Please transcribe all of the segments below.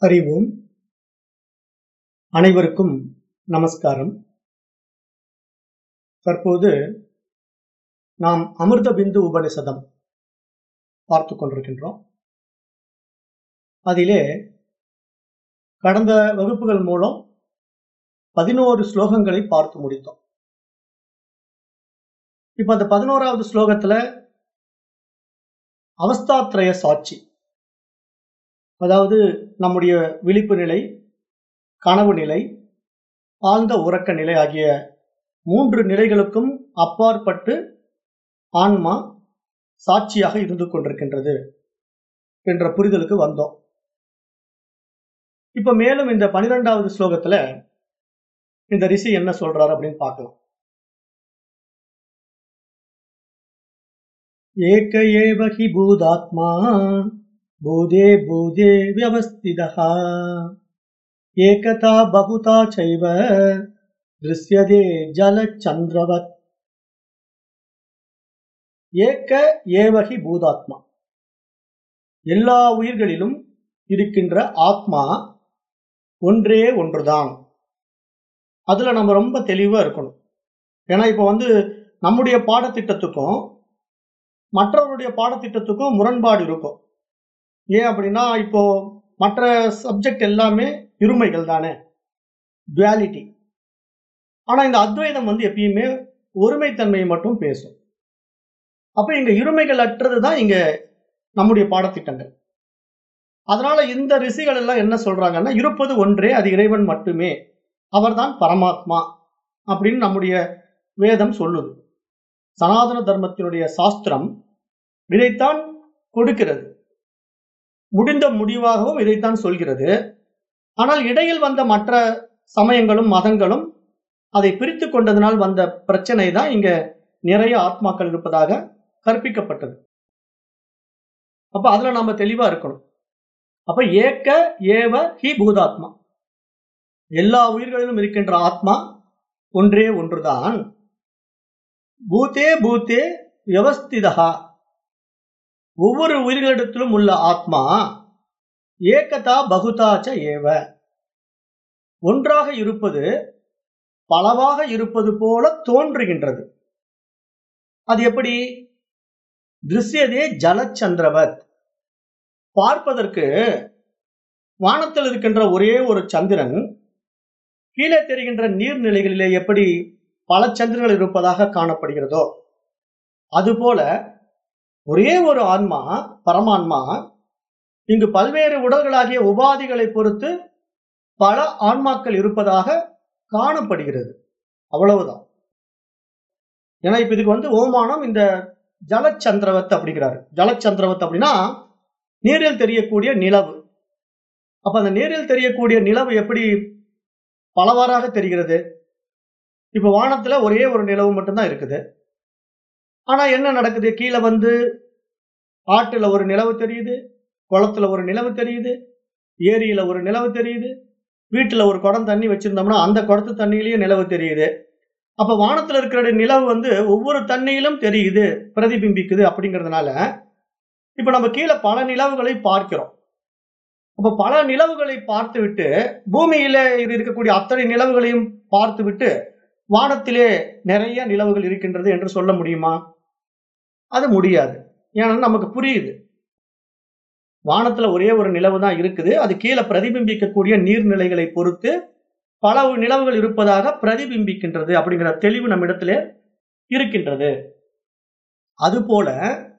ஹரி ஓம் அனைவருக்கும் நமஸ்காரம் தற்போது நாம் அமிர்த பிந்து உபனிஷதம் பார்த்து கொண்டிருக்கின்றோம் அதிலே கடந்த வகுப்புகள் மூலம் பதினோரு ஸ்லோகங்களை பார்த்து முடித்தோம் இப்ப அந்த பதினோராவது ஸ்லோகத்துல அவஸ்தாத்ரய சாட்சி அதாவது நம்முடைய விழிப்பு நிலை கனவு நிலை ஆழ்ந்த உறக்க நிலை ஆகிய மூன்று நிலைகளுக்கும் அப்பாற்பட்டு ஆன்மா சாட்சியாக இருந்து கொண்டிருக்கின்றது என்ற புரிதலுக்கு வந்தோம் இப்ப மேலும் இந்த பனிரெண்டாவது ஸ்லோகத்துல இந்த ரிஷி என்ன சொல்றாரு அப்படின்னு பார்க்கலாம் ஏக ஏவ ஹி பூதாத்மா பூதே பூதே வியவஸ்திதः ஏகதா பகுதா சைவ திருஷ்யதே ஜலச்சந்திரவத் ஏக ஏவகி பூதாத்மா எல்லா உயிர்களிலும் இருக்கின்ற ஆத்மா ஒன்றே ஒன்றுதான் அதுல நம்ம ரொம்ப தெளிவா இருக்கணும் ஏன்னா இப்ப வந்து நம்முடைய பாடத்திட்டத்துக்கும் மற்றவருடைய பாடத்திட்டத்துக்கும் முரண்பாடு இருக்கும் ஏன் அப்படின்னா இப்போ மற்ற சப்ஜெக்ட் எல்லாமே இருமைகள் தானே duality ஆனா இந்த அத்வைதம் வந்து எப்பயுமே ஒருமைத்தன்மையை மட்டும் பேசும் அப்ப இங்க இருமைகள் அற்றது தான் இங்க நம்முடைய பாடத்திட்டங்கள் அதனால இந்த ரிஷிகள் எல்லாம் என்ன சொல்றாங்கன்னா இருப்பது ஒன்றே அது இறைவன் மட்டுமே அவர்தான் பரமாத்மா அப்படின்னு நம்முடைய வேதம் சொல்லுது சனாதன தர்மத்தினுடைய சாஸ்திரம் இதைத்தான் கொடுக்கிறது முடிந்த முடிவாகவும் இதைத்தான் சொல்கிறது ஆனால் இடையில் வந்த மற்ற சமயங்களும் மதங்களும் அதை பிரித்து கொண்டதனால் வந்த பிரச்சனை தான் இங்க நிறைய ஆத்மாக்கள் இருப்பதாக கற்பிக்கப்பட்டது அப்ப அதுல நாம தெளிவா இருக்கணும் அப்ப ஏக்க ஏவ ஹி பூதாத்மா எல்லா உயிர்களிலும் இருக்கின்ற ஆத்மா ஒன்றே ஒன்றுதான் பூத்தே பூத்தே வியவஸ்திதா ஒவ்வொரு உயிர்களிடத்திலும் உள்ள ஆத்மா ஏகதா பகுதாச்ச ஏவ ஒன்றாக இருப்பது பலவாக இருப்பது போல தோன்றுகின்றது அது எப்படி திருஷ்யதே ஜலச்சந்திரவத் பார்ப்பதற்கு வானத்தில் இருக்கின்ற ஒரே ஒரு சந்திரன் கீழே தெரிகின்ற நீர்நிலைகளிலே எப்படி பல சந்திரர்கள் இருப்பதாக காணப்படுகிறதோ அதுபோல ஒரே ஒரு ஆன்மா பரமான்மா இங்கு பல்வேறு உடல்களாகிய உபாதிகளை பொறுத்து பல ஆன்மாக்கள் இருப்பதாக காணப்படுகிறது அவ்வளவுதான் ஏன்னா இப்ப இதுக்கு வந்து ஓமானம் இந்த ஜலச்சந்திரவத் அப்படிங்கிறாரு ஜலச்சந்திரவத் அப்படின்னா நீரில் தெரியக்கூடிய நிலவு அப்ப அந்த நீரில் தெரியக்கூடிய நிலவு எப்படி பலவாறாக தெரிகிறது இப்ப வானத்துல ஒரே ஒரு நிலவு மட்டும்தான் இருக்குது ஆனா என்ன நடக்குது கீழே வந்து ஆற்றுல ஒரு நிலவு தெரியுது குளத்துல ஒரு நிலவு தெரியுது ஏரியில ஒரு நிலவு தெரியுது வீட்டுல ஒரு குடம் தண்ணி வச்சிருந்தோம்னா அந்த குடத்து தண்ணியிலயும் நிலவு தெரியுது அப்ப வானத்துல இருக்கிற நிலவு வந்து ஒவ்வொரு தண்ணியிலும் தெரியுது பிரதிபிம்பிக்குது அப்படிங்கிறதுனால இப்ப நம்ம கீழே பல நிலவுகளை பார்க்கிறோம் அப்ப பல நிலவுகளை பார்த்து விட்டு பூமியில இது இருக்கக்கூடிய அத்தனை நிலவுகளையும் பார்த்து விட்டு வானத்திலே நிறைய நிலவுகள் இருக்கின்றது என்று சொல்ல முடியுமா அது முடியாது ஏன்னா நமக்கு புரியுது வானத்துல ஒரே ஒரு நிலவு தான் இருக்குது அது கீழே பிரதிபிம்பிக்கக்கூடிய நீர்நிலைகளை பொறுத்து பல நிலவுகள் இருப்பதாக பிரதிபிம்பிக்கின்றது அப்படிங்கிற தெளிவு நம்ம இடத்துல இருக்கின்றது அதுபோல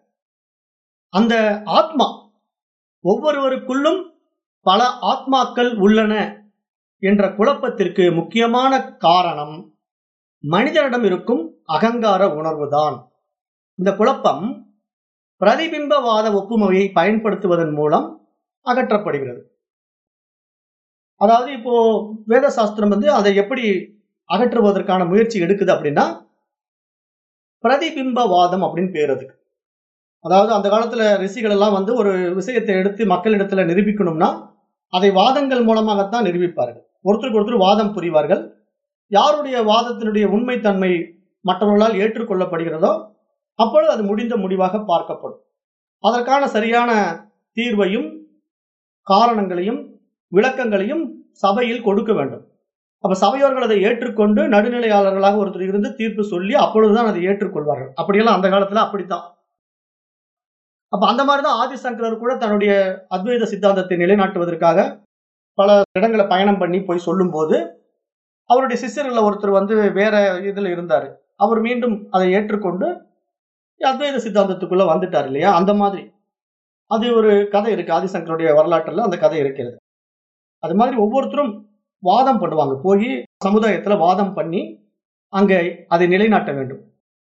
அந்த ஆத்மா ஒவ்வொருவருக்குள்ளும் பல ஆத்மாக்கள் உள்ளன என்ற குழப்பத்திற்கு முக்கியமான காரணம் மனிதனிடம் இருக்கும் அகங்கார உணர்வுதான் இந்த குழப்பம் பிரதிபிம்பவாத ஒப்புமையை பயன்படுத்துவதன் மூலம் அகற்றப்படுகிறது அதாவது இப்போ வேத சாஸ்திரம் வந்து அதை எப்படி அகற்றுவதற்கான முயற்சி எடுக்குது அப்படின்னா பிரதிபிம்பவாதம் அப்படின்னு பேர் அதுக்கு அதாவது அந்த காலத்துல ரிஷிகள் எல்லாம் வந்து ஒரு விஷயத்தை எடுத்து மக்களிடத்துல நிரூபிக்கணும்னா அதை வாதங்கள் மூலமாகத்தான் நிரூபிப்பார்கள் ஒருத்தருக்கு ஒருத்தர் வாதம் புரிவார்கள் யாருடைய வாதத்தினுடைய உண்மைத்தன்மை மற்றவர்களால் ஏற்றுக்கொள்ளப்படுகிறதோ அப்பொழுது அது முடிந்த முடிவாக பார்க்கப்படும் அதற்கான சரியான தீர்வையும் காரணங்களையும் விளக்கங்களையும் சபையில் கொடுக்க வேண்டும் அப்ப சபையோர்கள் அதை ஏற்றுக்கொண்டு நடுநிலையாளர்களாக ஒருத்தர் இருந்து தீர்ப்பு சொல்லி அப்பொழுதுதான் அதை ஏற்றுக்கொள்வார்கள் அப்படியெல்லாம் அந்த காலத்துல அப்படித்தான் அப்ப அந்த மாதிரிதான் ஆதிசங்கரர் கூட தன்னுடைய அத்வைத சித்தாந்தத்தை நிலைநாட்டுவதற்காக பல இடங்களை பயணம் பண்ணி போய் சொல்லும்போது அவருடைய சிஷ்யர்கள ஒருத்தர் வந்து வேற இதுல இருந்தாரு அவர் மீண்டும் அதை ஏற்றுக்கொண்டு அத்வைத சித்தாந்தத்துக்குள்ள வந்துட்டார் இல்லையா அந்த மாதிரி அது ஒரு கதை இருக்கு ஆதிசங்கருடைய வரலாற்றுல அந்த கதை இருக்கிறது அது மாதிரி ஒவ்வொருத்தரும் வாதம் பண்ணுவாங்க போய் சமுதாயத்துல வாதம் பண்ணி அங்க அதை நிலைநாட்ட வேண்டும்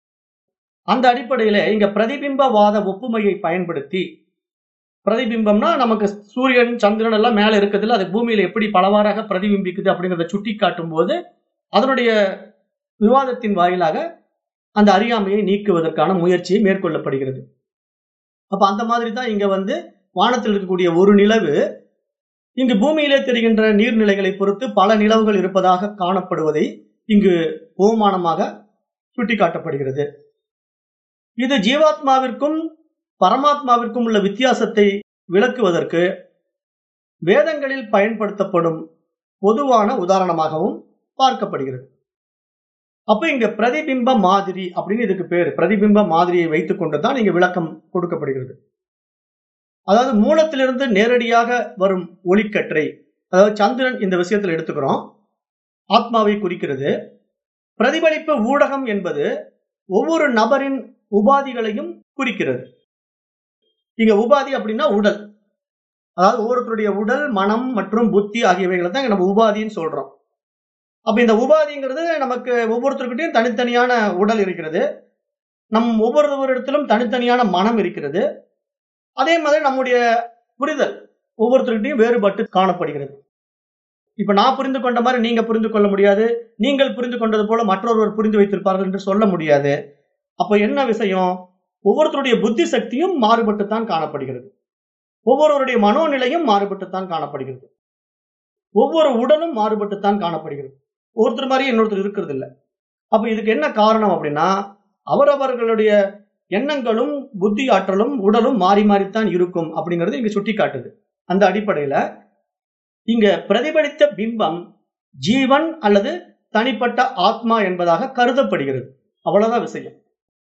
அந்த அடிப்படையில இங்க பிரதிபிம்ப வாத ஒப்புமையை பயன்படுத்தி பிரதிபிம்பம்னா நமக்கு சூரியன் சந்திரன் எல்லாம் மேல இருக்குதுல அது பூமியில எப்படி பலவாறாக பிரதிபிம்பிக்குது அப்படிங்கிறத சுட்டி காட்டும் போது அதனுடைய விவாதத்தின் வாயிலாக அந்த அறியாமையை நீக்குவதற்கான முயற்சி மேற்கொள்ளப்படுகிறது அப்ப அந்த மாதிரி தான் இங்க வந்து வானத்தில் இருக்கக்கூடிய ஒரு நிலவு இங்கு பூமியிலே தெரிகின்ற நீர்நிலைகளை பொறுத்து பல நிலவுகள் இருப்பதாக காணப்படுவதை இங்கு ஓமானமாக சுட்டிக்காட்டப்படுகிறது இது ஜீவாத்மாவிற்கும் பரமாத்மாவிற்கும் உள்ள வித்தியாசத்தை விளக்குவதற்கு வேதங்களில் பயன்படுத்தப்படும் பொதுவான உதாரணமாகவும் பார்க்கப்படுகிறது அப்ப இங்க பிரதிபிம்ப மாதிரி அப்படின்னு இதுக்கு பேரு பிரதிபிம்ப மாதிரியை வைத்துக் கொண்டுதான் இங்க விளக்கம் கொடுக்கப்படுகிறது அதாவது மூலத்திலிருந்து நேரடியாக வரும் ஒளிக்கற்றை அதாவது சந்திரன் இந்த விஷயத்துல எடுத்துக்கிறோம் ஆத்மாவை குறிக்கிறது பிரதிபலிப்பு ஊடகம் என்பது ஒவ்வொரு நபரின் உபாதிகளையும் குறிக்கிறது இங்க உபாதி அப்படின்னா உடல் அதாவது ஒவ்வொருத்தருடைய உடல் மனம் மற்றும் புத்தி ஆகியவைகளை தான் நம்ம உபாதின்னு சொல்றோம் அப்ப இந்த உபாதிங்கிறது நமக்கு ஒவ்வொருத்தருக்கிட்டையும் தனித்தனியான உடல் இருக்கிறது நம் ஒவ்வொருவரிடத்திலும் தனித்தனியான மனம் இருக்கிறது அதே மாதிரி நம்முடைய புரிதல் ஒவ்வொருத்தருக்கிட்டையும் வேறுபட்டு காணப்படுகிறது இப்ப நான் புரிந்து கொண்ட மாதிரி நீங்க புரிந்து கொள்ள முடியாது நீங்கள் புரிந்து கொண்டது போல மற்றொருவர் புரிந்து வைத்திருப்பார்கள் என்று சொல்ல முடியாது அப்ப என்ன விஷயம் ஒவ்வொருத்தருடைய புத்தி சக்தியும் மாறுபட்டுத்தான் காணப்படுகிறது ஒவ்வொருவருடைய மனோநிலையும் மாறுபட்டுத்தான் காணப்படுகிறது ஒவ்வொரு உடலும் மாறுபட்டுத்தான் காணப்படுகிறது ஒருத்தர் மாதிரி இன்னொருத்தர் இருக்கிறது இல்லை அப்ப இதுக்கு என்ன காரணம் அப்படின்னா அவரவர்களுடைய எண்ணங்களும் புத்தி ஆற்றலும் உடலும் மாறி மாறித்தான் இருக்கும் அப்படிங்கிறது இங்க சுட்டி காட்டுது அந்த அடிப்படையில இங்க பிரதிபலித்த பிம்பம் ஜீவன் அல்லது தனிப்பட்ட ஆத்மா என்பதாக கருதப்படுகிறது அவ்வளவுதான் விஷயம்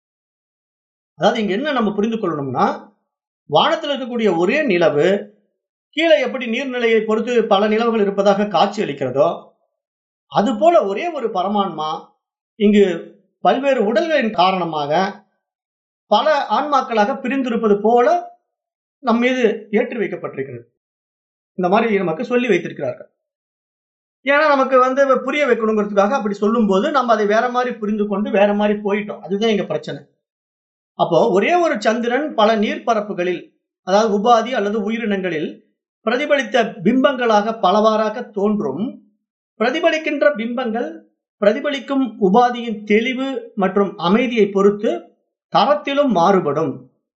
அதாவது இங்க என்ன நம்ம புரிந்து கொள்ளணும்னா வானத்தில் இருக்கக்கூடிய ஒரே நிலவு கீழே எப்படி நீர்நிலையை பொறுத்து பல நிலவுகள் இருப்பதாக காட்சி அளிக்கிறதோ அது போல ஒரே ஒரு பரமான்மா இங்கு பல்வேறு உடல்களின் காரணமாக பல ஆன்மாக்களாக பிரிந்திருப்பது போல நம் மீது ஏற்றி வைக்கப்பட்டிருக்கிறது இந்த மாதிரி நமக்கு சொல்லி வைத்திருக்கிறார்கள் ஏன்னா நமக்கு வந்து புரிய வைக்கணுங்கிறதுக்காக அப்படி சொல்லும்போது நம்ம அதை வேற மாதிரி புரிந்து கொண்டு வேற மாதிரி போயிட்டோம் அதுதான் எங்க பிரச்சனை அப்போ ஒரே ஒரு சந்திரன் பல நீர்ப்பரப்புகளில் அதாவது உபாதி அல்லது உயிரினங்களில் பிரதிபலித்த பிம்பங்களாக பலவாறாக தோன்றும் பிரதிபலிக்கின்ற பிம்பங்கள் பிரதிபலிக்கும் உபாதியின் தெளிவு மற்றும் அமைதியை பொறுத்து தரத்திலும் மாறுபடும்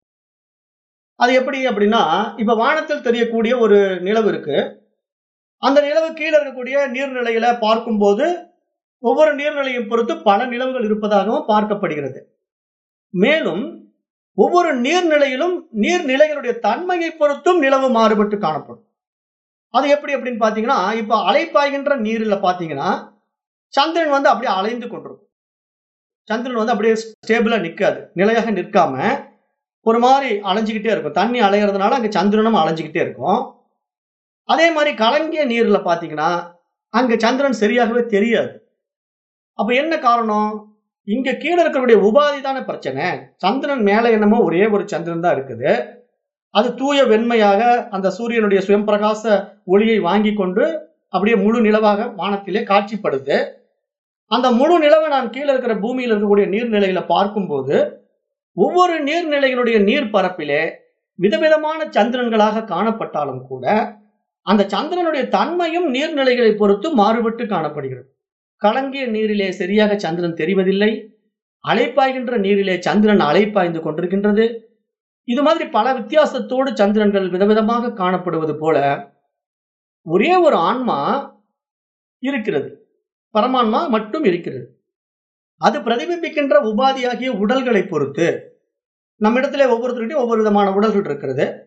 அது எப்படி அப்படின்னா இப்ப வானத்தில் தெரியக்கூடிய ஒரு நிலவு இருக்கு அந்த நிலவு கீழே இருக்கக்கூடிய நீர்நிலையில பார்க்கும்போது ஒவ்வொரு நீர்நிலையும் பொறுத்து பல நிலவுகள் இருப்பதாகவும் பார்க்கப்படுகிறது மேலும் ஒவ்வொரு நீர்நிலையிலும் நீர்நிலைகளுடைய தன்மையை பொறுத்தும் நிலவு மாறுபட்டு காணப்படும் அது எப்படி அப்படின்னு பாத்தீங்கன்னா இப்ப அலைப்பாய்கின்ற நீர்ல பாத்தீங்கன்னா சந்திரன் வந்து அப்படியே அலைந்து கொண்டிருக்கும் சந்திரன் வந்து அப்படியே ஸ்டேபிளா நிற்காது நிலையாக நிற்காம ஒரு மாதிரி அலைஞ்சுக்கிட்டே இருக்கும் தண்ணி அலைகிறதுனால அங்க சந்திரனும் அலைஞ்சுக்கிட்டே இருக்கும் அதே மாதிரி கலங்கிய நீர்ல பாத்தீங்கன்னா அங்க சந்திரன் சரியாகவே தெரியாது அப்ப என்ன காரணம் இங்க கீழே இருக்கக்கூடிய உபாதி தானே பிரச்சனை சந்திரன் மேல என்னமோ ஒரே ஒரு சந்திரன் தான் இருக்குது அது தூய வெண்மையாக அந்த சூரியனுடைய சுயம் பிரகாச ஒளியை வாங்கி கொண்டு அப்படியே முழு நிலவாக வானத்திலே காட்சிப்படுது அந்த முழு நிலவை நான் கீழே இருக்கிற பூமியில் இருக்கக்கூடிய நீர்நிலைகளை பார்க்கும்போது ஒவ்வொரு நீர்நிலைகளுடைய நீர் பரப்பிலே விதவிதமான சந்திரன்களாக காணப்பட்டாலும் கூட அந்த சந்திரனுடைய தன்மையும் நீர்நிலைகளை பொறுத்து மாறுபட்டு காணப்படுகிறது கலங்கிய நீரிலே சரியாக சந்திரன் தெரிவதில்லை அலைப்பாய்கின்ற நீரிலே சந்திரன் அலைப்பாய்ந்து கொண்டிருக்கின்றது இது மாதிரி பல வித்தியாசத்தோடு சந்திரன்கள் விதவிதமாக காணப்படுவது போல ஒரே ஒரு ஆன்மா இருக்கிறது பரமான்மா மட்டும் இருக்கிறது அது பிரதிபிம்பிக்கின்ற உபாதியாகிய உடல்களை பொறுத்து நம்மிடத்துல ஒவ்வொருத்தருடையும் ஒவ்வொரு விதமான உடல்கள் இருக்கிறது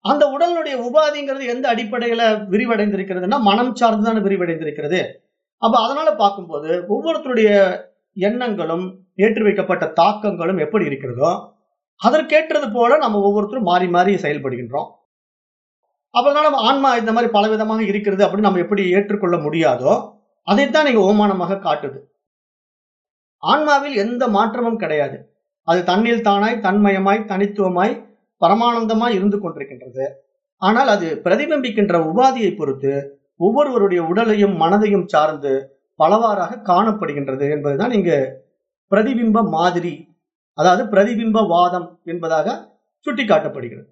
அந்த உடலுடைய உபாதிங்கிறது எந்த அடிப்படையில விரிவடைந்திருக்கிறதுனா மனம் சார்ந்துதான் விரிவடைந்திருக்கிறது அப்ப அதனால பார்க்கும்போது ஒவ்வொருத்தருடைய எண்ணங்களும் ஏற்றி வைக்கப்பட்ட தாக்கங்களும் எப்படி இருக்கிறதோ அதற்கேற்றது போல நம்ம ஒவ்வொருத்தரும் மாறி மாறி செயல்படுகின்றோம் அப்பதான் நம்ம ஆன்மா இந்த மாதிரி பலவிதமாக இருக்கிறது அப்படின்னு நம்ம எப்படி ஏற்றுக்கொள்ள முடியாதோ அதைத்தான் நீங்க ஓமானமாக காட்டுது ஆன்மாவில் எந்த மாற்றமும் கிடையாது அது தன்னில் தானாய் தன்மயமாய் தனித்துவமாய் பரமானந்தமாய் இருந்து கொண்டிருக்கின்றது ஆனால் அது பிரதிபிம்பிக்கின்ற உபாதியை பொறுத்து ஒவ்வொருவருடைய உடலையும் மனதையும் சார்ந்து பலவாறாக காணப்படுகின்றது என்பதுதான் இங்க பிரதிபிம்ப மாதிரி அதாவது பிரதிபிம்ப வாதம் என்பதாக சுட்டிக்காட்டப்படுகிறது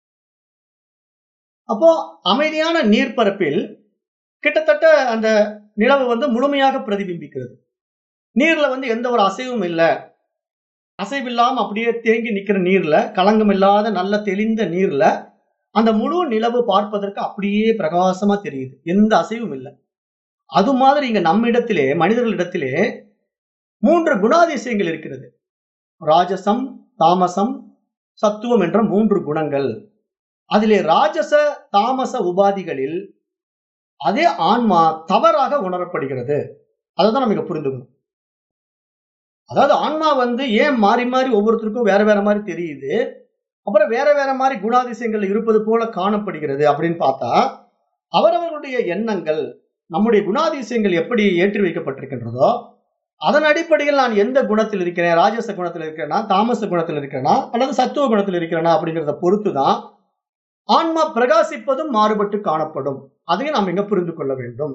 அப்போ அமைதியான நீர்ப்பரப்பில் கிட்டத்தட்ட அந்த நிலவு வந்து முழுமையாக பிரதிபிம்பிக்கிறது நீர்ல வந்து எந்த ஒரு அசைவும் இல்லை அசைவில்லாம அப்படியே தேங்கி நிக்கிற நீர்ல களங்கம் இல்லாத நல்ல தெளிந்த நீர்ல அந்த முழு நிலவு பார்ப்பதற்கு அப்படியே பிரகாசமா தெரியுது எந்த அசைவும் இல்லை அது மாதிரி இங்க நம்மிடத்திலே மனிதர்களிடத்திலே மூன்று குணாதிசயங்கள் இருக்கிறது ராஜசம் தாமசம் சத்துவம் என்ற மூன்று குணங்கள் அதிலே ராஜச தாமச உபாதிகளில் அதே ஆன்மா தவறாக உணரப்படுகிறது அதை தான் நம்ம இங்க புரிந்துக்கணும் அதாவது ஆன்மா வந்து ஏன் மாறி மாறி ஒவ்வொருத்தருக்கும் வேற வேற மாதிரி தெரியுது அப்புறம் வேற வேற மாதிரி குணாதிசயங்கள் இருப்பது போல காணப்படுகிறது அப்படின்னு பார்த்தா அவரவர்களுடைய எண்ணங்கள் நம்முடைய குணாதிசயங்கள் எப்படி ஏற்றி வைக்கப்பட்டிருக்கின்றதோ அதன் அடிப்படையில் நான் எந்த குணத்தில் இருக்கிறேன் ராஜச குணத்தில் இருக்கிறேனா தாமச குணத்தில் இருக்கிறேனா அல்லது சத்துவ குணத்தில் இருக்கிறேனா அப்படிங்கிறத பொறுத்து தான் ஆன்மா பிரகாசிப்பதும் மாறுபட்டு காணப்படும் அதையும் நாம் இங்க புரிந்து கொள்ள வேண்டும்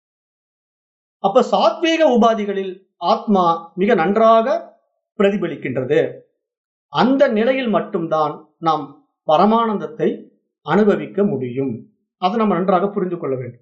அப்ப சாத்வீக உபாதிகளில் ஆத்மா மிக நன்றாக பிரதிபலிக்கின்றது அந்த நிலையில் மட்டும்தான் நாம் பரமானந்தத்தை அனுபவிக்க முடியும் அதை நம்ம நன்றாக புரிந்து கொள்ள வேண்டும்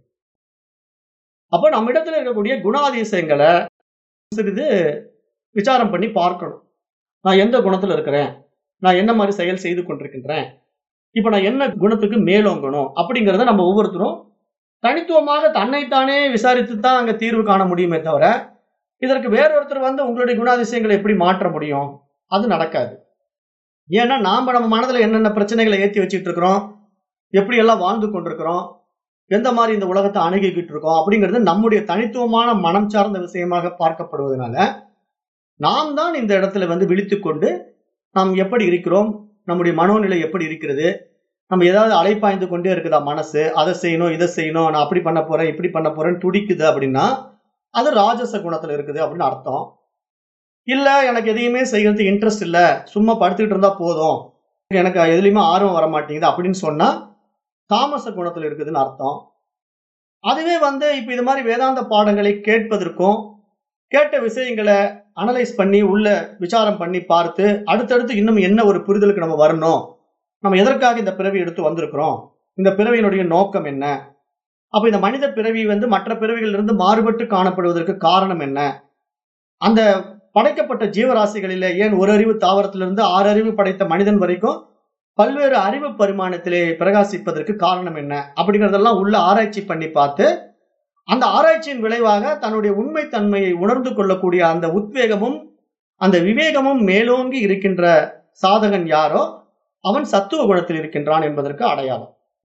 அப்ப நம்ம இடத்துல இருக்கக்கூடிய குணாதிசயங்களை சிறிது விசாரம் பண்ணி பார்க்கணும் நான் எந்த குணத்துல இருக்கிறேன் நான் என்ன மாதிரி செயல் செய்து கொண்டிருக்கின்றேன் இப்ப நான் என்ன குணத்துக்கு மேலோங்கணும் அப்படிங்கிறத நம்ம ஒவ்வொருத்தரும் தனித்துவமாக தன்னைத்தானே விசாரித்து தான் அங்க தீர்வு காண முடியுமே தவிர இதற்கு வேறொருத்தர் வந்து உங்களுடைய குணாதிசயங்களை எப்படி மாற்ற முடியும் அது நடக்காது ஏன்னா நாம நம்ம மனதுல என்னென்ன பிரச்சனைகளை ஏற்றி வச்சுட்டு இருக்கிறோம் எப்படி எல்லாம் வாழ்ந்து கொண்டிருக்கிறோம் எந்த மாதிரி இந்த உலகத்தை அணுகிக்கிட்டு இருக்கோம் அப்படிங்கிறது நம்முடைய தனித்துவமான மனம் சார்ந்த விஷயமாக பார்க்கப்படுவதனால நாம் தான் இந்த இடத்துல வந்து விழித்துக்கொண்டு நாம் எப்படி இருக்கிறோம் நம்முடைய மனோநிலை எப்படி இருக்கிறது நம்ம ஏதாவது அலைப்பாய்ந்து கொண்டே இருக்குதா மனசு அதை செய்யணும் இதை செய்யணும் நான் அப்படி பண்ண போறேன் இப்படி பண்ண போறேன்னு துடிக்குது அப்படின்னா அது ராஜச குணத்துல இருக்குது அப்படின்னு அர்த்தம் இல்ல எனக்கு எதையுமே செய்யறதுக்கு இன்ட்ரெஸ்ட் இல்ல சும்மா படுத்துக்கிட்டு இருந்தா போதும் எனக்கு எதுலையுமே ஆர்வம் வர மாட்டேங்குது அப்படின்னு சொன்னா தாமச குணத்துல இருக்குதுன்னு அர்த்தம் அதுவே வந்து இப்ப இது மாதிரி வேதாந்த பாடங்களை கேட்பதற்கும் கேட்ட விஷயங்களை அனலைஸ் பண்ணி உள்ள விசாரம் பண்ணி பார்த்து அடுத்தடுத்து இன்னும் என்ன ஒரு புரிதலுக்கு நம்ம வரணும் நம்ம எதற்காக இந்த பிறவி எடுத்து வந்திருக்கிறோம் இந்த பிறவியினுடைய நோக்கம் என்ன அப்ப இந்த மனித பிறவி வந்து மற்ற பிறவிகளிலிருந்து மாறுபட்டு காணப்படுவதற்கு காரணம் என்ன அந்த படைக்கப்பட்ட ஜீவராசிகளிலே ஏன் ஒரு அறிவு தாவரத்திலிருந்து ஆறு அறிவு படைத்த மனிதன் வரைக்கும் பல்வேறு அறிவு பரிமாணத்திலே பிரகாசிப்பதற்கு காரணம் என்ன அப்படிங்கறதெல்லாம் உள்ள ஆராய்ச்சி பண்ணி பார்த்து அந்த ஆராய்ச்சியின் விளைவாக தன்னுடைய உண்மைத்தன்மையை உணர்ந்து கொள்ளக்கூடிய அந்த உத்வேகமும் அந்த விவேகமும் மேலோங்கி இருக்கின்ற சாதகன் யாரோ அவன் சத்துவ குணத்தில் இருக்கின்றான் என்பதற்கு அடையாளம்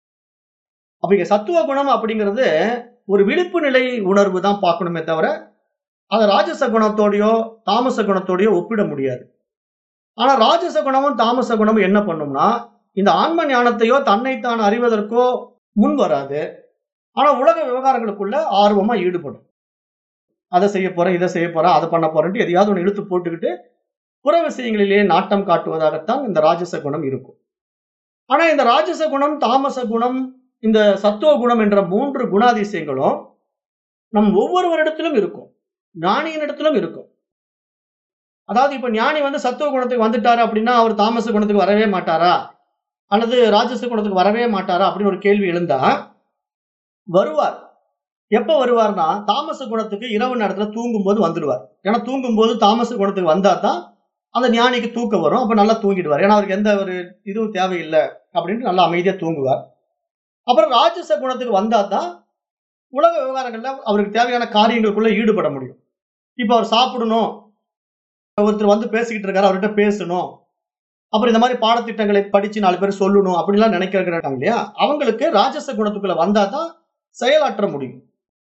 அப்ப இங்க சத்துவ குணம் அப்படிங்கிறது ஒரு விழிப்பு நிலை உணர்வு தான் பார்க்கணுமே தவிர அதை ராஜச குணத்தோடையோ தாமச குணத்தோடையோ ஒப்பிட முடியாது ஆனா ராஜச குணமும் தாமச குணமும் என்ன பண்ணும்னா இந்த ஆன்ம ஞானத்தையோ தன்னைத்தான் அறிவதற்கோ முன் வராது ஆனா உலக விவகாரங்களுக்குள்ள ஆர்வமா ஈடுபடும் அதை செய்ய போறேன் இதை செய்ய போறேன் அதை பண்ண போறேன்ட்டு எதையாவது ஒன்று இழுத்து போட்டுக்கிட்டு புற விஷயங்களிலேயே நாட்டம் காட்டுவதாகத்தான் இந்த ராஜச குணம் இருக்கும் ஆனா இந்த ராஜச குணம் தாமச குணம் இந்த சத்துவ குணம் என்ற மூன்று குணாதிசயங்களும் நம் ஒவ்வொருவரிடத்திலும் இருக்கும் ஞானியின் இடத்திலும் இருக்கும் அதாவது இப்ப ஞானி வந்து சத்துவ குணத்துக்கு வந்துட்டாரு அப்படின்னா அவர் தாமச குணத்துக்கு வரவே மாட்டாரா அல்லது ராஜச குணத்துக்கு வரவே மாட்டாரா அப்படின்னு ஒரு கேள்வி எழுந்தா வருவார் எப்ப வருவார்னா தாமச குணத்துக்கு இரவு நேரத்துல தூங்கும் போது வந்துடுவார் ஏன்னா தூங்கும் போது தாமச குணத்துக்கு வந்தா தான் அந்த ஞானிக்கு தூக்கம் வரும் அப்ப நல்லா தூங்கிடுவார் ஏன்னா அவருக்கு எந்த ஒரு இதுவும் தேவையில்லை அப்படின்ட்டு நல்லா அமைதியா தூங்குவார் அப்புறம் ராஜச குணத்துக்கு வந்தா தான் உலக விவகாரங்கள்ல அவருக்கு தேவையான காரியங்களுக்குள்ள ஈடுபட முடியும் இப்ப அவர் சாப்பிடணும் ஒருத்தர் வந்து பேசிக்கிட்டு இருக்காரு அவர்கிட்ட பேசணும் அப்புறம் இந்த மாதிரி பாடத்திட்டங்களை படிச்சு நாலு பேர் சொல்லணும் அப்படிலாம் நினைக்கிறாங்க இல்லையா அவங்களுக்கு ராஜச குணத்துக்குள்ள வந்தாதான் செயலாற்ற முடியும்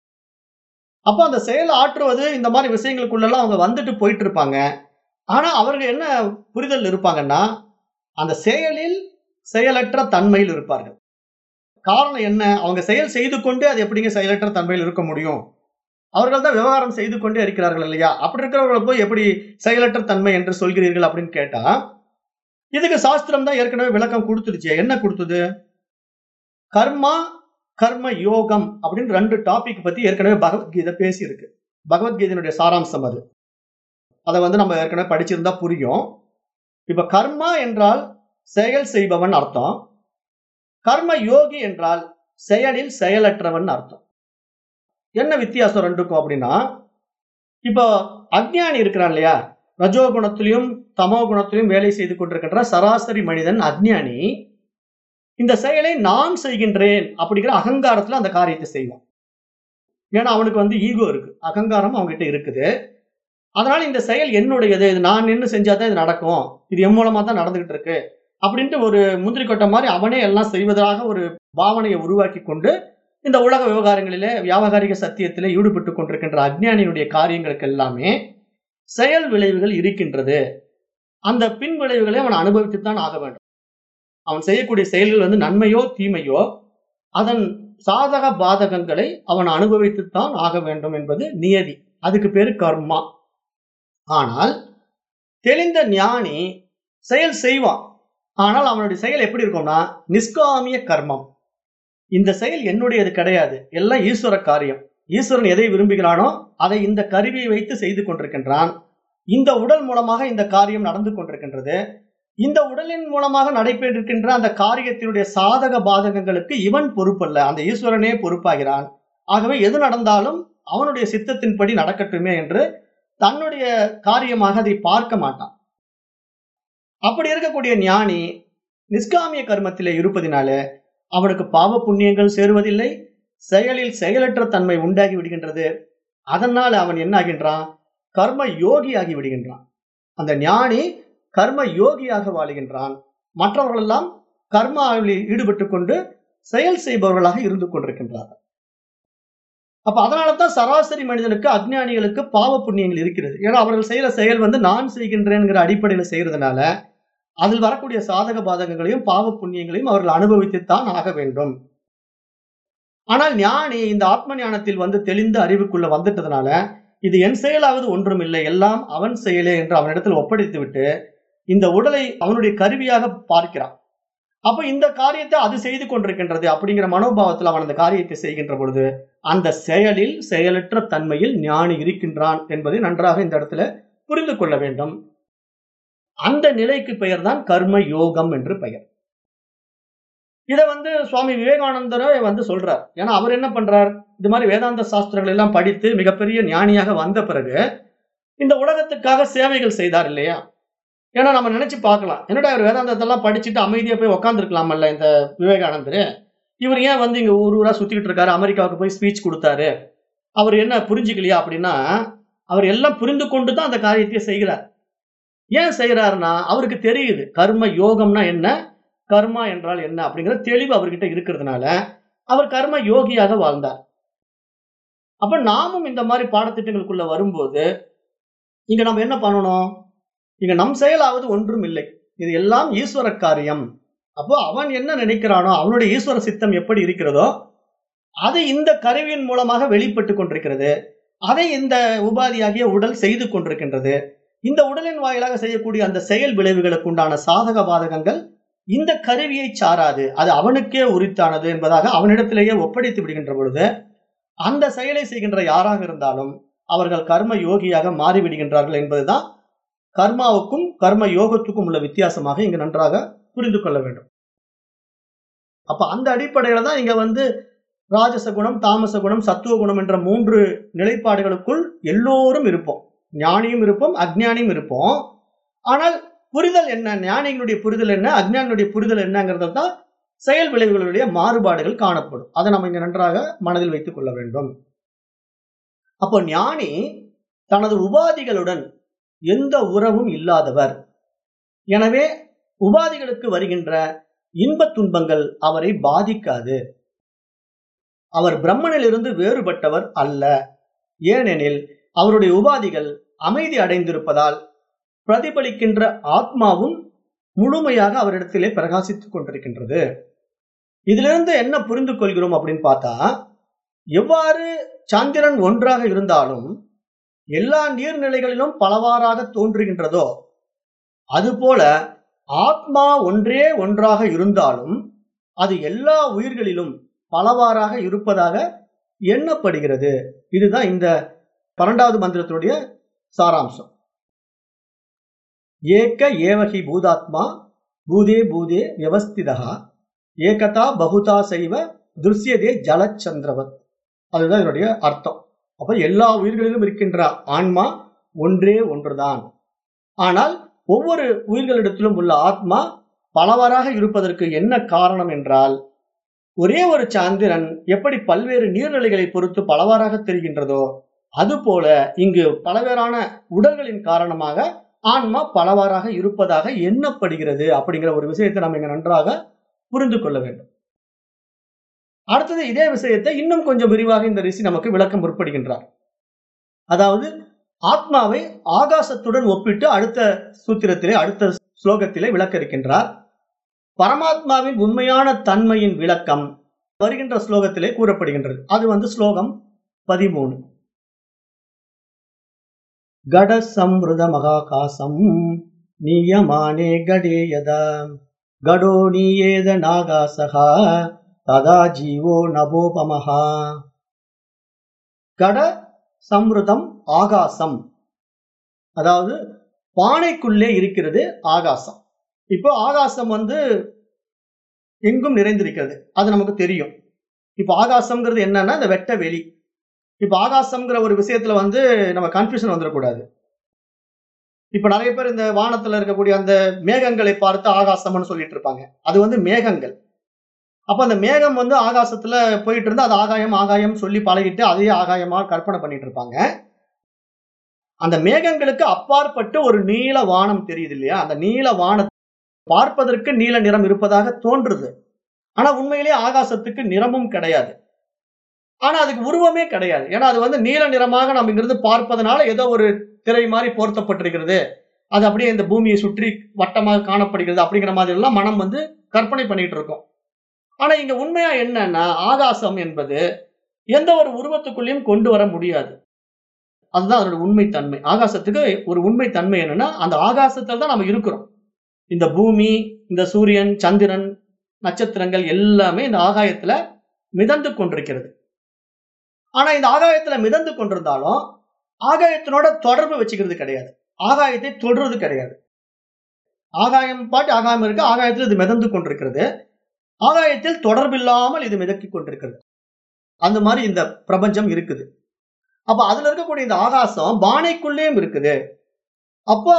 அப்ப அந்த செயல் ஆற்றுவது இந்த மாதிரி விஷயங்களுக்குள்ளெல்லாம் அவங்க வந்துட்டு போயிட்டு இருப்பாங்க ஆனா அவர்கள் என்ன புரிதல் இருப்பாங்கன்னா அந்த செயலில் செயலற்ற தன்மையில் இருப்பார்கள் காரணம் என்ன அவங்க செயல் செய்து கொண்டே அது எப்படிங்க செயலற்ற தன்மையில் இருக்க முடியும் அவர்கள் தான் விவகாரம் செய்து கொண்டே இருக்கிறார்கள் இல்லையா அப்படி இருக்கிறவர்களை போய் எப்படி செயலற்ற தன்மை என்று சொல்கிறீர்கள் அப்படின்னு கேட்டா இதுக்கு சாஸ்திரம் தான் ஏற்கனவே விளக்கம் கொடுத்துருச்சு என்ன கொடுத்தது கர்மா கர்ம யோகம் அப்படின்னு ரெண்டு டாபிக் பத்தி ஏற்கனவே பகவத்கீதை பேசியிருக்கு பகவத்கீதையினுடைய சாராம்சம் அது அதை வந்து நம்ம ஏற்கனவே படிச்சிருந்தா புரியும் இப்ப கர்மா என்றால் செயல் செய்பவன் அர்த்தம் கர்ம யோகி என்றால் செயலில் செயலற்றவன் அர்த்தம் என்ன வித்தியாசம் ரெண்டுக்கும் அப்படின்னா இப்போ அஜ்ஞானி இருக்கிறான் இல்லையா ரஜோ குணத்திலையும் தமோ குணத்திலையும் வேலை செய்து கொண்டிருக்கின்ற சராசரி மனிதன் அஜ்ஞானி இந்த செயலை நான் செய்கின்றேன் அப்படிங்கிற அகங்காரத்துல அந்த காரியத்தை செய்வான் ஏன்னா அவனுக்கு வந்து ஈகோ இருக்கு அகங்காரம் அவங்ககிட்ட இருக்குது அதனால இந்த செயல் என்னுடையது இது நான் நின்று செஞ்சாதான் இது நடக்கும் இது என் மூலமா தான் நடந்துகிட்டு இருக்கு அப்படின்ட்டு ஒரு முந்திரி கொட்டை மாதிரி அவனே எல்லாம் செய்வதாக ஒரு பாவனையை உருவாக்கி கொண்டு இந்த உலக விவகாரங்களிலே வியாபகாரிக சத்தியத்திலே ஈடுபட்டு கொண்டிருக்கின்ற அஜ்ஞானியுடைய காரியங்களுக்கு எல்லாமே செயல் விளைவுகள் இருக்கின்றது அந்த பின் விளைவுகளை அவன் அனுபவித்துத்தான் ஆக வேண்டும் அவன் செய்யக்கூடிய செயல்கள் வந்து நன்மையோ தீமையோ அதன் சாதக பாதகங்களை அவன் அனுபவித்துத்தான் ஆக வேண்டும் என்பது நியதி அதுக்கு பேரு கர்மா ஆனால் தெளிந்த ஞானி செயல் செய்வான் ஆனால் அவனுடைய செயல் எப்படி இருக்கும்னா நிஷ்காமிய கர்மம் இந்த செயல் என்னுடையது கிடையாது எல்லாம் ஈஸ்வர காரியம் ஈஸ்வரன் எதை விரும்புகிறானோ அதை இந்த கருவியை வைத்து செய்து கொண்டிருக்கின்றான் இந்த உடல் மூலமாக இந்த காரியம் நடந்து கொண்டிருக்கின்றது இந்த உடலின் மூலமாக நடைபெற்றிருக்கின்ற அந்த காரியத்தினுடைய சாதக பாதகங்களுக்கு இவன் பொறுப்பல்ல அந்த ஈஸ்வரனே பொறுப்பாகிறான் ஆகவே எது நடந்தாலும் அவனுடைய சித்தத்தின்படி நடக்கட்டுமே என்று தன்னுடைய காரியமாக அதை பார்க்க மாட்டான் அப்படி இருக்கக்கூடிய ஞானி நிஷ்காமிய கர்மத்திலே இருப்பதினால அவனுக்கு பாவ புண்ணியங்கள் சேருவதில்லை செயலில் செயலற்ற தன்மை உண்டாகி விடுகின்றது அதனால் அவன் என்ன ஆகின்றான் கர்ம யோகி ஆகி விடுகின்றான் அந்த ஞானி கர்ம யோகியாக வாழுகின்றான் மற்றவர்கள் எல்லாம் கர்மாவில் ஈடுபட்டு கொண்டு செயல் செய்பவர்களாக இருந்து கொண்டிருக்கின்றார்கள் அப்ப அதனால தான் சராசரி மனிதனுக்கு அஜ்ஞானிகளுக்கு பாவ புண்ணியங்கள் இருக்கிறது ஏன்னா அவர்கள் செய்யற செயல் வந்து நான் செய்கின்றேங்கிற அடிப்படையில் செய்யறதுனால அதில் வரக்கூடிய சாதக பாதகங்களையும் பாவ புண்ணியங்களையும் அவர்கள் அனுபவித்துத்தான் ஆக வேண்டும் ஆனால் ஞானி இந்த ஆத்ம ஞானத்தில் வந்து தெளிந்த அறிவுக்குள்ள வந்துட்டதுனால இது என் செயலாவது ஒன்றுமில்லை எல்லாம் அவன் செயலே என்று அவனிடத்தில் ஒப்படைத்து விட்டு இந்த உடலை அவனுடைய கருவியாக பார்க்கிறான் அப்ப இந்த காரியத்தை அது செய்து கொண்டிருக்கின்றது அப்படிங்கிற மனோபாவத்தில் அவன் அந்த காரியத்தை செய்கின்ற பொழுது அந்த செயலில் செயலற்ற தன்மையில் ஞானி இருக்கின்றான் என்பதை நன்றாக இந்த இடத்துல புரிந்து கொள்ள வேண்டும் அந்த நிலைக்கு பெயர் தான் கர்ம யோகம் என்று பெயர் இதை வந்து சுவாமி விவேகானந்தரே வந்து சொல்றார் ஏன்னா அவர் என்ன பண்றார் இது மாதிரி வேதாந்த சாஸ்திரங்கள் எல்லாம் படித்து மிகப்பெரிய ஞானியாக வந்த பிறகு இந்த உலகத்துக்காக சேவைகள் செய்தார் இல்லையா ஏன்னா நம்ம நினைச்சு பார்க்கலாம் என்னடா இவர் வேதாந்தத்தெல்லாம் படிச்சுட்டு அமைதியா போய் உக்காந்துருக்கலாமல்ல இந்த விவேகானந்தர் இவர் ஏன் வந்து இங்க ஊர் ஊரா சுத்திக்கிட்டு இருக்காரு அமெரிக்காவுக்கு போய் ஸ்பீச் கொடுத்தாரு அவர் என்ன புரிஞ்சுக்கலையா அப்படின்னா அவர் எல்லாம் புரிந்து கொண்டு தான் அந்த காரியத்தை செய்கிறார் ஏன் செய்யறாருன்னா அவருக்கு தெரியுது கர்ம யோகம்னா என்ன கர்மா என்றால் என்ன அப்படிங்கிற தெளிவு அவர்கிட்ட இருக்கிறதுனால அவர் கர்ம யோகியாக வாழ்ந்தார் அப்ப நாமும் இந்த மாதிரி பாடத்திட்டங்களுக்குள்ள வரும்போது இங்க நம்ம என்ன பண்ணணும் இங்க நம் செயலாவது ஒன்றும் இல்லை இது எல்லாம் ஈஸ்வர காரியம் அப்போ அவன் என்ன நினைக்கிறானோ அவனுடைய ஈஸ்வர சித்தம் எப்படி இருக்கிறதோ அது இந்த கருவியின் மூலமாக வெளிப்பட்டு கொண்டிருக்கிறது அதை இந்த உபாதியாகிய உடல் செய்து கொண்டிருக்கின்றது இந்த உடலின் வாயிலாக செய்யக்கூடிய அந்த செயல் விளைவுகளுக்கு உண்டான சாதக பாதகங்கள் இந்த கருவியை சாராது அது அவனுக்கே உரித்தானது என்பதாக அவனிடத்திலேயே ஒப்படைத்து விடுகின்ற பொழுது அந்த செயலை செய்கின்ற யாராக இருந்தாலும் அவர்கள் கர்ம யோகியாக மாறிவிடுகின்றார்கள் என்பதுதான் கர்மாவுக்கும் கர்ம யோகத்துக்கும் உள்ள வித்தியாசமாக இங்கு நன்றாக புரிந்து கொள்ள வேண்டும் அப்ப அந்த அடிப்படையில தான் இங்க வந்து ராஜச குணம் தாமச குணம் சத்துவ குணம் என்ற மூன்று நிலைப்பாடுகளுக்குள் எல்லோரும் இருப்போம் ஞானியும் இருப்போம் அஜ்ஞானியும் இருப்போம் ஆனால் புரிதல் என்ன ஞானிகளுடைய புரிதல் என்ன அஜ்ஞானியுடைய புரிதல் என்னங்கிறத தான் செயல் விளைவுகளுடைய மாறுபாடுகள் காணப்படும் அதை நம்ம இங்க நன்றாக மனதில் வைத்துக் கொள்ள வேண்டும் அப்போ ஞானி தனது உபாதிகளுடன் எந்த உறவும் இல்லாதவர் எனவே உபாதிகளுக்கு வருகின்ற இன்பத் துன்பங்கள் அவரை பாதிக்காது அவர் பிரம்மனிலிருந்து வேறுபட்டவர் அல்ல ஏனெனில் அவருடைய உபாதிகள் அமைதி அடைந்திருப்பதால் பிரதிபலிக்கின்ற ஆத்மாவும் முழுமையாக அவரிடத்திலே பிரகாசித்துக் கொண்டிருக்கின்றது இதிலிருந்து என்ன புரிந்து கொள்கிறோம் அப்படின்னு பார்த்தா எவ்வாறு சந்திரன் ஒன்றாக இருந்தாலும் எல்லா நீர்நிலைகளிலும் பலவாறாக தோன்றுகின்றதோ அதுபோல ஆத்மா ஒன்றே ஒன்றாக இருந்தாலும் அது எல்லா உயிர்களிலும் பலவாறாக இருப்பதாக எண்ணப்படுகிறது இதுதான் இந்த பன்னெண்டாவது மந்திரத்தினுடைய சாராம்சம் ஏக்க ஏவகி பூதாத்மா பூதே பூதே வியவஸ்திதா ஏகதா பகுதா செய்வ துர்சியதே ஜலச்சந்திரவத் அதுதான் இதனுடைய அர்த்தம் அப்ப எல்லா உயிர்களிலும் இருக்கின்ற ஆன்மா ஒன்றே ஒன்றுதான் ஆனால் ஒவ்வொரு உயிர்களிடத்திலும் உள்ள ஆத்மா பலவாறாக இருப்பதற்கு என்ன காரணம் என்றால் ஒரே ஒரு சந்திரன் எப்படி பல்வேறு நீர்நிலைகளை பொறுத்து பலவாறாக தெரிகின்றதோ அதுபோல இங்கு பலவேறான உடல்களின் காரணமாக ஆன்மா பலவாறாக இருப்பதாக எண்ணப்படுகிறது அப்படிங்கிற ஒரு விஷயத்தை நம்ம இங்க நன்றாக புரிந்து கொள்ள வேண்டும் அடுத்தது இதே விஷயத்தை இன்னும் கொஞ்சம் விரிவாக இந்த ரிஷி நமக்கு விளக்கம் முற்படுகின்றார் அதாவது ஆத்மாவை ஆகாசத்துடன் ஒப்பிட்டு அடுத்த சூத்திரத்திலே அடுத்த ஸ்லோகத்திலே விளக்க இருக்கின்றார் பரமாத்மாவின் உண்மையான தன்மையின் விளக்கம் வருகின்ற ஸ்லோகத்திலே கூறப்படுகின்றது அது வந்து ஸ்லோகம் பதிமூணு கட சம்ருத மகாகாசம் நியமானே கடே யதா கடோ நீயேத நாகாசகா ததா ஜீவோ நபோபமஹா கட சம்ருதம் ஆகாசம் அதாவது பானைக்குள்ளே இருக்கிறது ஆகாசம் இப்போ ஆகாசம் வந்து எங்கும் நிறைந்திருக்கிறது அது நமக்கு தெரியும் இப்போ ஆகாசம்ங்கிறது என்னன்னா இந்த வெட்ட வெளி இப்போ ஆகாசம்ங்கிற ஒரு விஷயத்துல வந்து நம்ம கன்ஃபியூஷன் வந்துடக்கூடாது இப்ப நிறைய பேர் இந்த வானத்துல இருக்கக்கூடிய அந்த மேகங்களை பார்த்து ஆகாசம்னு சொல்லிட்டு இருப்பாங்க அது வந்து மேகங்கள் அப்ப அந்த மேகம் வந்து ஆகாசத்துல போயிட்டு இருந்தா அது ஆகாயம் ஆகாயம் சொல்லி பழகிட்டு அதையே ஆகாயமா கற்பனை பண்ணிட்டு இருப்பாங்க அந்த மேகங்களுக்கு அப்பாற்பட்டு ஒரு நீல வானம் தெரியுது இல்லையா அந்த நீல வானம் பார்ப்பதற்கு நீல நிறம் இருப்பதாக தோன்றுது ஆனா உண்மையிலேயே ஆகாசத்துக்கு நிறமும் கிடையாது ஆனா அதுக்கு உருவமே கிடையாது ஏன்னா அது வந்து நீல நிறமாக நம்ம இங்கிருந்து பார்ப்பதனால ஏதோ ஒரு திரை மாதிரி போர்த்தப்பட்டிருக்கிறது அது அப்படியே இந்த பூமியை சுற்றி வட்டமாக காணப்படுகிறது அப்படிங்கிற மாதிரி எல்லாம் மனம் வந்து கற்பனை பண்ணிட்டு இருக்கோம் ஆனா இங்க உண்மையா என்னன்னா ஆகாசம் என்பது எந்த ஒரு உருவத்துக்குள்ளேயும் கொண்டு வர முடியாது அதுதான் அதோட உண்மை தன்மை ஆகாசத்துக்கு ஒரு உண்மை தன்மை என்னன்னா அந்த ஆகாசத்துல தான் நம்ம இருக்கிறோம் இந்த பூமி இந்த சூரியன் சந்திரன் நட்சத்திரங்கள் எல்லாமே இந்த ஆகாயத்துல மிதந்து கொண்டிருக்கிறது ஆனா இந்த ஆகாயத்துல மிதந்து கொண்டிருந்தாலும் ஆகாயத்தினோட தொடர்பு வச்சுக்கிறது கிடையாது ஆகாயத்தை தொடுறது கிடையாது ஆகாயம் பாட்டு ஆகாயம் இருக்கு ஆகாயத்தில் இது மிதந்து கொண்டிருக்கிறது ஆகாயத்தில் தொடர்பில்லாமல் இது மிதக்கிக் கொண்டிருக்கிறது அந்த மாதிரி இந்த பிரபஞ்சம் இருக்குது அப்ப அதுல இருக்கக்கூடிய இந்த ஆகாசம் பானைக்குள்ளேயும் இருக்குது அப்போ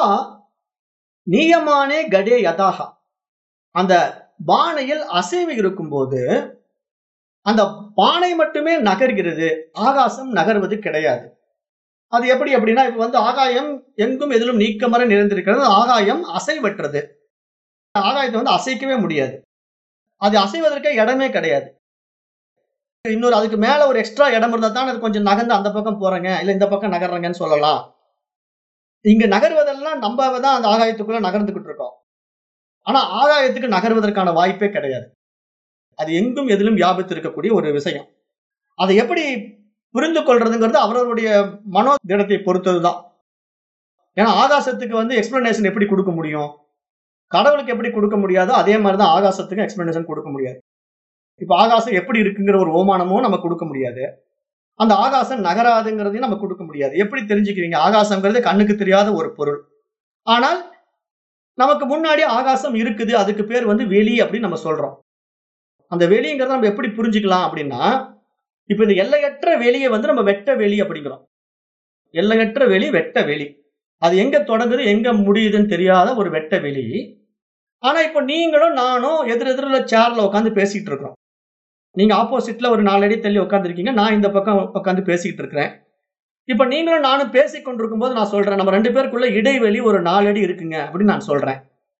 நீயமானே கடே யதாகா அந்த பானையில் அசைவு இருக்கும்போது அந்த பானை மட்டுமே நகர்கிறது ஆகாசம் நகர்வது கிடையாது அது எப்படி அப்படின்னா இப்ப வந்து ஆகாயம் எங்கும் எதிலும் நீக்கமர நிறைந்திருக்கிறது ஆகாயம் அசைவற்றது ஆகாயத்தை வந்து அசைக்கவே முடியாது அது அசைவதற்கே இடமே கிடையாது இன்னொரு அதுக்கு மேல ஒரு எக்ஸ்ட்ரா இடம் இருந்தா தான் அது கொஞ்சம் நகர்ந்து அந்த பக்கம் போறேங்க இல்ல இந்த பக்கம் நகர்றேங்கன்னு சொல்லலாம் இங்க நகர்வதெல்லாம் நம்ம தான் அந்த ஆகாயத்துக்குள்ள நகர்ந்துகிட்டு இருக்கோம் ஆனா ஆகாயத்துக்கு நகர்வதற்கான வாய்ப்பே கிடையாது அது எங்கும் எதிலும் வியாபித்து இருக்கக்கூடிய ஒரு விஷயம் அதை எப்படி புரிந்து கொள்றதுங்கிறது அவரவருடைய மனோ திடத்தை பொறுத்ததுதான் ஏன்னா ஆகாசத்துக்கு வந்து எக்ஸ்பிளனேஷன் எப்படி கொடுக்க முடியும் கடவுளுக்கு எப்படி கொடுக்க முடியாதோ அதே மாதிரிதான் ஆகாசத்துக்கு எக்ஸ்பிளனேஷன் கொடுக்க முடியாது இப்ப ஆகாசம் எப்படி இருக்குங்கிற ஒரு ஓமானமும் நம்ம கொடுக்க முடியாது அந்த ஆகாசம் நகராதுங்கிறதையும் நம்ம கொடுக்க முடியாது எப்படி தெரிஞ்சுக்கிறீங்க ஆகாசம்ங்கிறது கண்ணுக்கு தெரியாத ஒரு பொருள் ஆனால் நமக்கு முன்னாடி ஆகாசம் இருக்குது அதுக்கு பேர் வந்து வெளி அப்படின்னு நம்ம சொல்றோம் அந்த வெளிங்கிறத நம்ம எப்படி புரிஞ்சுக்கலாம் அப்படின்னா இப்ப இந்த எல்லையற்ற வெளியை வந்து நம்ம வெட்ட வெளி அப்படிங்கிறோம் எல்லையற்ற வெளி வெட்ட வெளி அது எங்க தொடங்குது எங்க முடியுதுன்னு தெரியாத ஒரு வெட்ட வெளி ஆனா இப்போ நீங்களும் நானும் எதிர் எதிரில் சேர்ல உட்காந்து பேசிட்டு இருக்கிறோம் நீங்க ஆப்போசிட்ல ஒரு நாலு அடி தள்ளி உட்காந்துருக்கீங்க நான் இந்த பக்கம் உட்காந்து பேசிக்கிட்டு இருக்கிறேன் இப்ப நீங்களும் நானும் பேசி கொண்டிருக்கும் போது நான் சொல்றேன் நம்ம ரெண்டு பேருக்குள்ள இடைவெளி ஒரு நாலு அடி இருக்குங்க அப்படின்னு நான் சொல்றேன்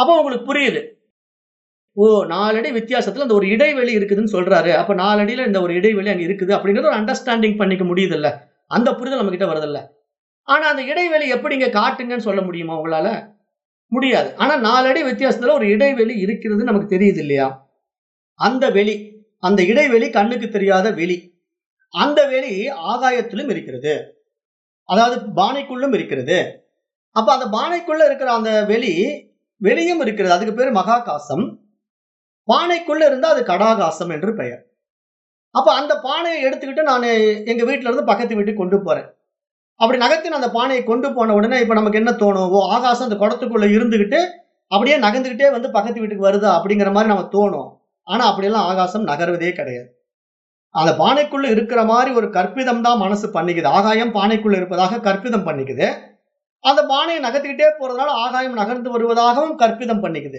அப்போ உங்களுக்கு புரியுது ஓ நாலு அடி வித்தியாசத்துல அந்த ஒரு இடைவெளி இருக்குதுன்னு சொல்றாரு அப்ப நாலு அடியில இந்த ஒரு இடைவெளி அங்க இருக்குது அப்படிங்கறது ஒரு அண்டர்ஸ்டாண்டிங் பண்ணிக்க முடியுது இல்ல அந்த புரிதல் நம்ம கிட்ட வருதில்ல ஆனா அந்த இடைவெளி எப்படிங்க காட்டுங்கன்னு சொல்ல முடியுமா உங்களால முடியாது ஆனா நாலு அடி வித்தியாசத்துல ஒரு இடைவெளி இருக்கிறது நமக்கு தெரியுது இல்லையா அந்த வெளி அந்த இடைவெளி கண்ணுக்கு தெரியாத வெளி அந்த வெளி ஆகாயத்திலும் இருக்கிறது அதாவது பானைக்குள்ளும் இருக்கிறது அப்ப அந்த பானைக்குள்ள இருக்கிற அந்த வெளி வெளியும் இருக்கிறது அதுக்கு பேர் மகாகாசம் பானைக்குள்ள இருந்தா அது கடாகாசம் என்று பெயர் அப்ப அந்த பானையை எடுத்துக்கிட்டு நான் எங்க வீட்டுல இருந்து பக்கத்து வீட்டுக்கு கொண்டு போறேன் அப்படி நகர்த்தி நான் அந்த பானையை கொண்டு போன உடனே இப்ப நமக்கு என்ன தோணும் ஓ ஆகாசம் அந்த குடத்துக்குள்ள இருந்துகிட்டு அப்படியே நகர்ந்துகிட்டே வந்து பக்கத்து வீட்டுக்கு வருதா அப்படிங்கிற மாதிரி நம்ம தோணும் ஆனா அப்படியெல்லாம் ஆகாசம் நகர்வதே கிடையாது அந்த பானைக்குள்ள இருக்கிற மாதிரி ஒரு கற்பிதம் தான் மனசு பண்ணிக்குது ஆகாயம் பானைக்குள்ள இருப்பதாக கற்பிதம் பண்ணிக்குது அந்த பானையை நகர்த்திக்கிட்டே போறதுனால ஆகாயம் நகர்ந்து வருவதாகவும் கற்பிதம் பண்ணிக்குது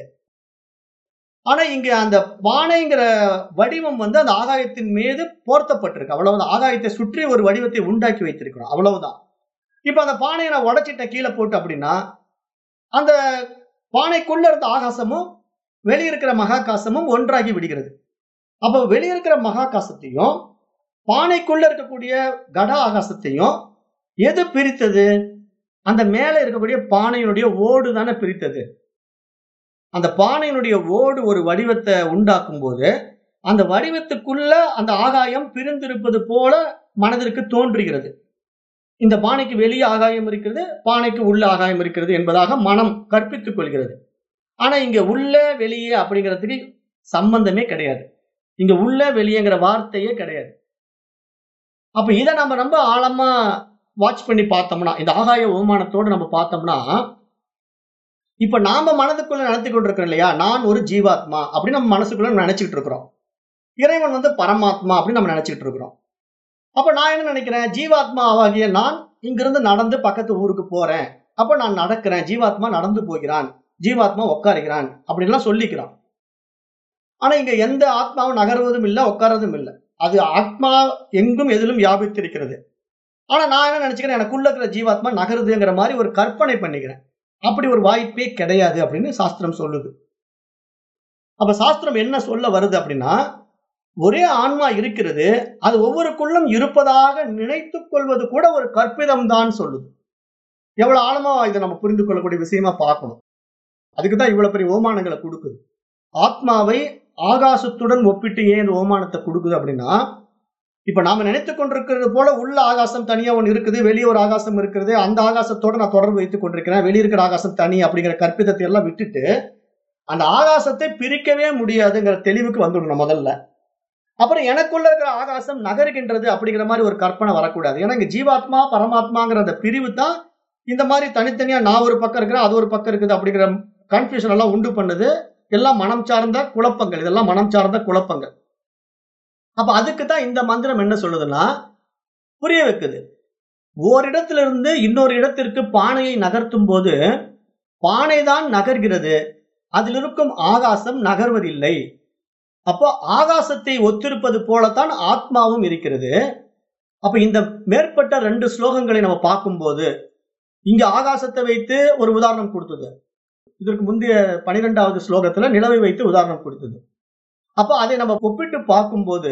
ஆனா இங்க அந்த பானைங்கிற வடிவம் வந்து அந்த ஆகாயத்தின் மீது போர்த்தப்பட்டிருக்கு அவ்வளவுதான் ஆகாயத்தை சுற்றி ஒரு வடிவத்தை உண்டாக்கி வைத்திருக்கிறோம் அவ்வளவுதான் இப்ப அந்த பானையை நான் உடைச்சிட்ட கீழே போட்டு அப்படின்னா அந்த பானைக்குள்ள இருந்த ஆகாசமும் வெளியிருக்கிற மகாகாசமும் ஒன்றாகி விடுகிறது அப்போ வெளியிருக்கிற மகாகாசத்தையும் பானைக்குள்ள இருக்கக்கூடிய கட ஆகாசத்தையும் எது பிரித்தது அந்த மேல இருக்கக்கூடிய பானையினுடைய ஓடு தானே பிரித்தது அந்த பானையினுடைய ஓடு ஒரு வடிவத்தை உண்டாக்கும் போது அந்த வடிவத்துக்குள்ள அந்த ஆகாயம் பிரிந்திருப்பது போல மனதிற்கு தோன்றுகிறது இந்த பானைக்கு வெளியே ஆகாயம் இருக்கிறது பானைக்கு உள்ள ஆகாயம் இருக்கிறது என்பதாக மனம் கற்பித்துக் கொள்கிறது ஆனா இங்க உள்ள வெளியே அப்படிங்கிறதுக்கு சம்பந்தமே கிடையாது இங்க உள்ள வெளியேங்கிற வார்த்தையே கிடையாது அப்ப இதை நம்ம ரொம்ப ஆழமா வாட்ச் பண்ணி பார்த்தோம்னா இந்த ஆகாய உபமானத்தோடு நம்ம பார்த்தோம்னா இப்ப நாம மனதுக்குள்ள நினைத்து கொண்டிருக்கிறோம் இல்லையா நான் ஒரு ஜீவாத்மா அப்படின்னு நம்ம மனசுக்குள்ள நினைச்சுக்கிட்டு இருக்கிறோம் இறைவன் வந்து பரமாத்மா அப்படின்னு நம்ம நினைச்சுக்கிட்டு இருக்கிறோம் அப்ப நான் என்ன நினைக்கிறேன் ஜீவாத்மா ஆகிய நான் இங்கிருந்து நடந்து பக்கத்து ஊருக்கு போறேன் அப்ப நான் நடக்கிறேன் ஜீவாத்மா நடந்து போகிறான் ஜீவாத்மா உட்காருகிறான் அப்படின்லாம் சொல்லிக்கிறான் ஆனா இங்க எந்த ஆத்மாவும் நகர்வதும் இல்லை உட்காரதும் இல்லை அது ஆத்மா எங்கும் எதிலும் வியாபித்திருக்கிறது ஆனா நான் என்ன நினைச்சுக்கிறேன் எனக்குள்ள இருக்கிற ஜீவாத்மா நகருதுங்கிற மாதிரி ஒரு கற்பனை பண்ணிக்கிறேன் அப்படி ஒரு வாய்ப்பே கிடையாது அப்படின்னு சாஸ்திரம் சொல்லுது அப்ப சாஸ்திரம் என்ன சொல்ல வருது அப்படின்னா ஒரே ஆன்மா இருக்கிறது அது ஒவ்வொருக்குள்ளும் இருப்பதாக நினைத்து கொள்வது கூட ஒரு கற்பிதம் தான் சொல்லுது எவ்வளவு ஆழமா இதை நம்ம புரிந்து கொள்ளக்கூடிய விஷயமா பார்க்கணும் அதுக்கு தான் இவ்வளவு பெரிய ஓமானங்களை கொடுக்குது ஆத்மாவை ஆகாசத்துடன் ஒப்பிட்டு ஏன் இந்த ஓமானத்தை கொடுக்குது அப்படின்னா இப்ப நாம நினைத்து கொண்டிருக்கிறது போல உள்ள ஆகாசம் தனியா ஒன்று இருக்குது வெளியே ஒரு ஆகாசம் இருக்கிறது அந்த ஆகாசத்தோட நான் தொடர்பு வைத்துக் கொண்டிருக்கிறேன் வெளியே இருக்கிற ஆகாசம் தனி அப்படிங்கிற கற்பிதத்தை எல்லாம் விட்டுட்டு அந்த ஆகாசத்தை பிரிக்கவே முடியாதுங்கிற தெளிவுக்கு வந்துடணும் முதல்ல அப்புறம் எனக்குள்ள இருக்கிற ஆகாசம் நகருகின்றது அப்படிங்கிற மாதிரி ஒரு கற்பனை வரக்கூடாது ஏன்னா இங்க ஜீவாத்மா பரமாத்மாங்கிற அந்த பிரிவு தான் இந்த மாதிரி தனித்தனியா நான் ஒரு பக்கம் இருக்கிறேன் அது ஒரு பக்கம் இருக்குது அப்படிங்கிற கன்ஃபியூஷன் எல்லாம் உண்டு பண்ணுது எல்லாம் மனம் சார்ந்த குழப்பங்கள் இதெல்லாம் மனம் சார்ந்த குழப்பங்கள் அப்ப அதுக்கு தான் இந்த மந்திரம் என்ன சொல்லுதுன்னா புரிய வைக்குது ஓரிடத்துல இருந்து இன்னொரு இடத்திற்கு பானையை நகர்த்தும் போது பானை தான் நகர்கிறது அதில் இருக்கும் ஆகாசம் நகர்வதில்லை அப்போ ஆகாசத்தை ஒத்திருப்பது போலத்தான் ஆத்மாவும் இருக்கிறது அப்ப இந்த மேற்பட்ட ரெண்டு ஸ்லோகங்களை நம்ம பார்க்கும்போது இங்க ஆகாசத்தை வைத்து ஒரு உதாரணம் கொடுத்தது இதற்கு முந்தைய பனிரெண்டாவது ஸ்லோகத்துல நிலவை வைத்து உதாரணம் கொடுத்தது அப்ப அதை நம்ம ஒப்பிட்டு பார்க்கும்போது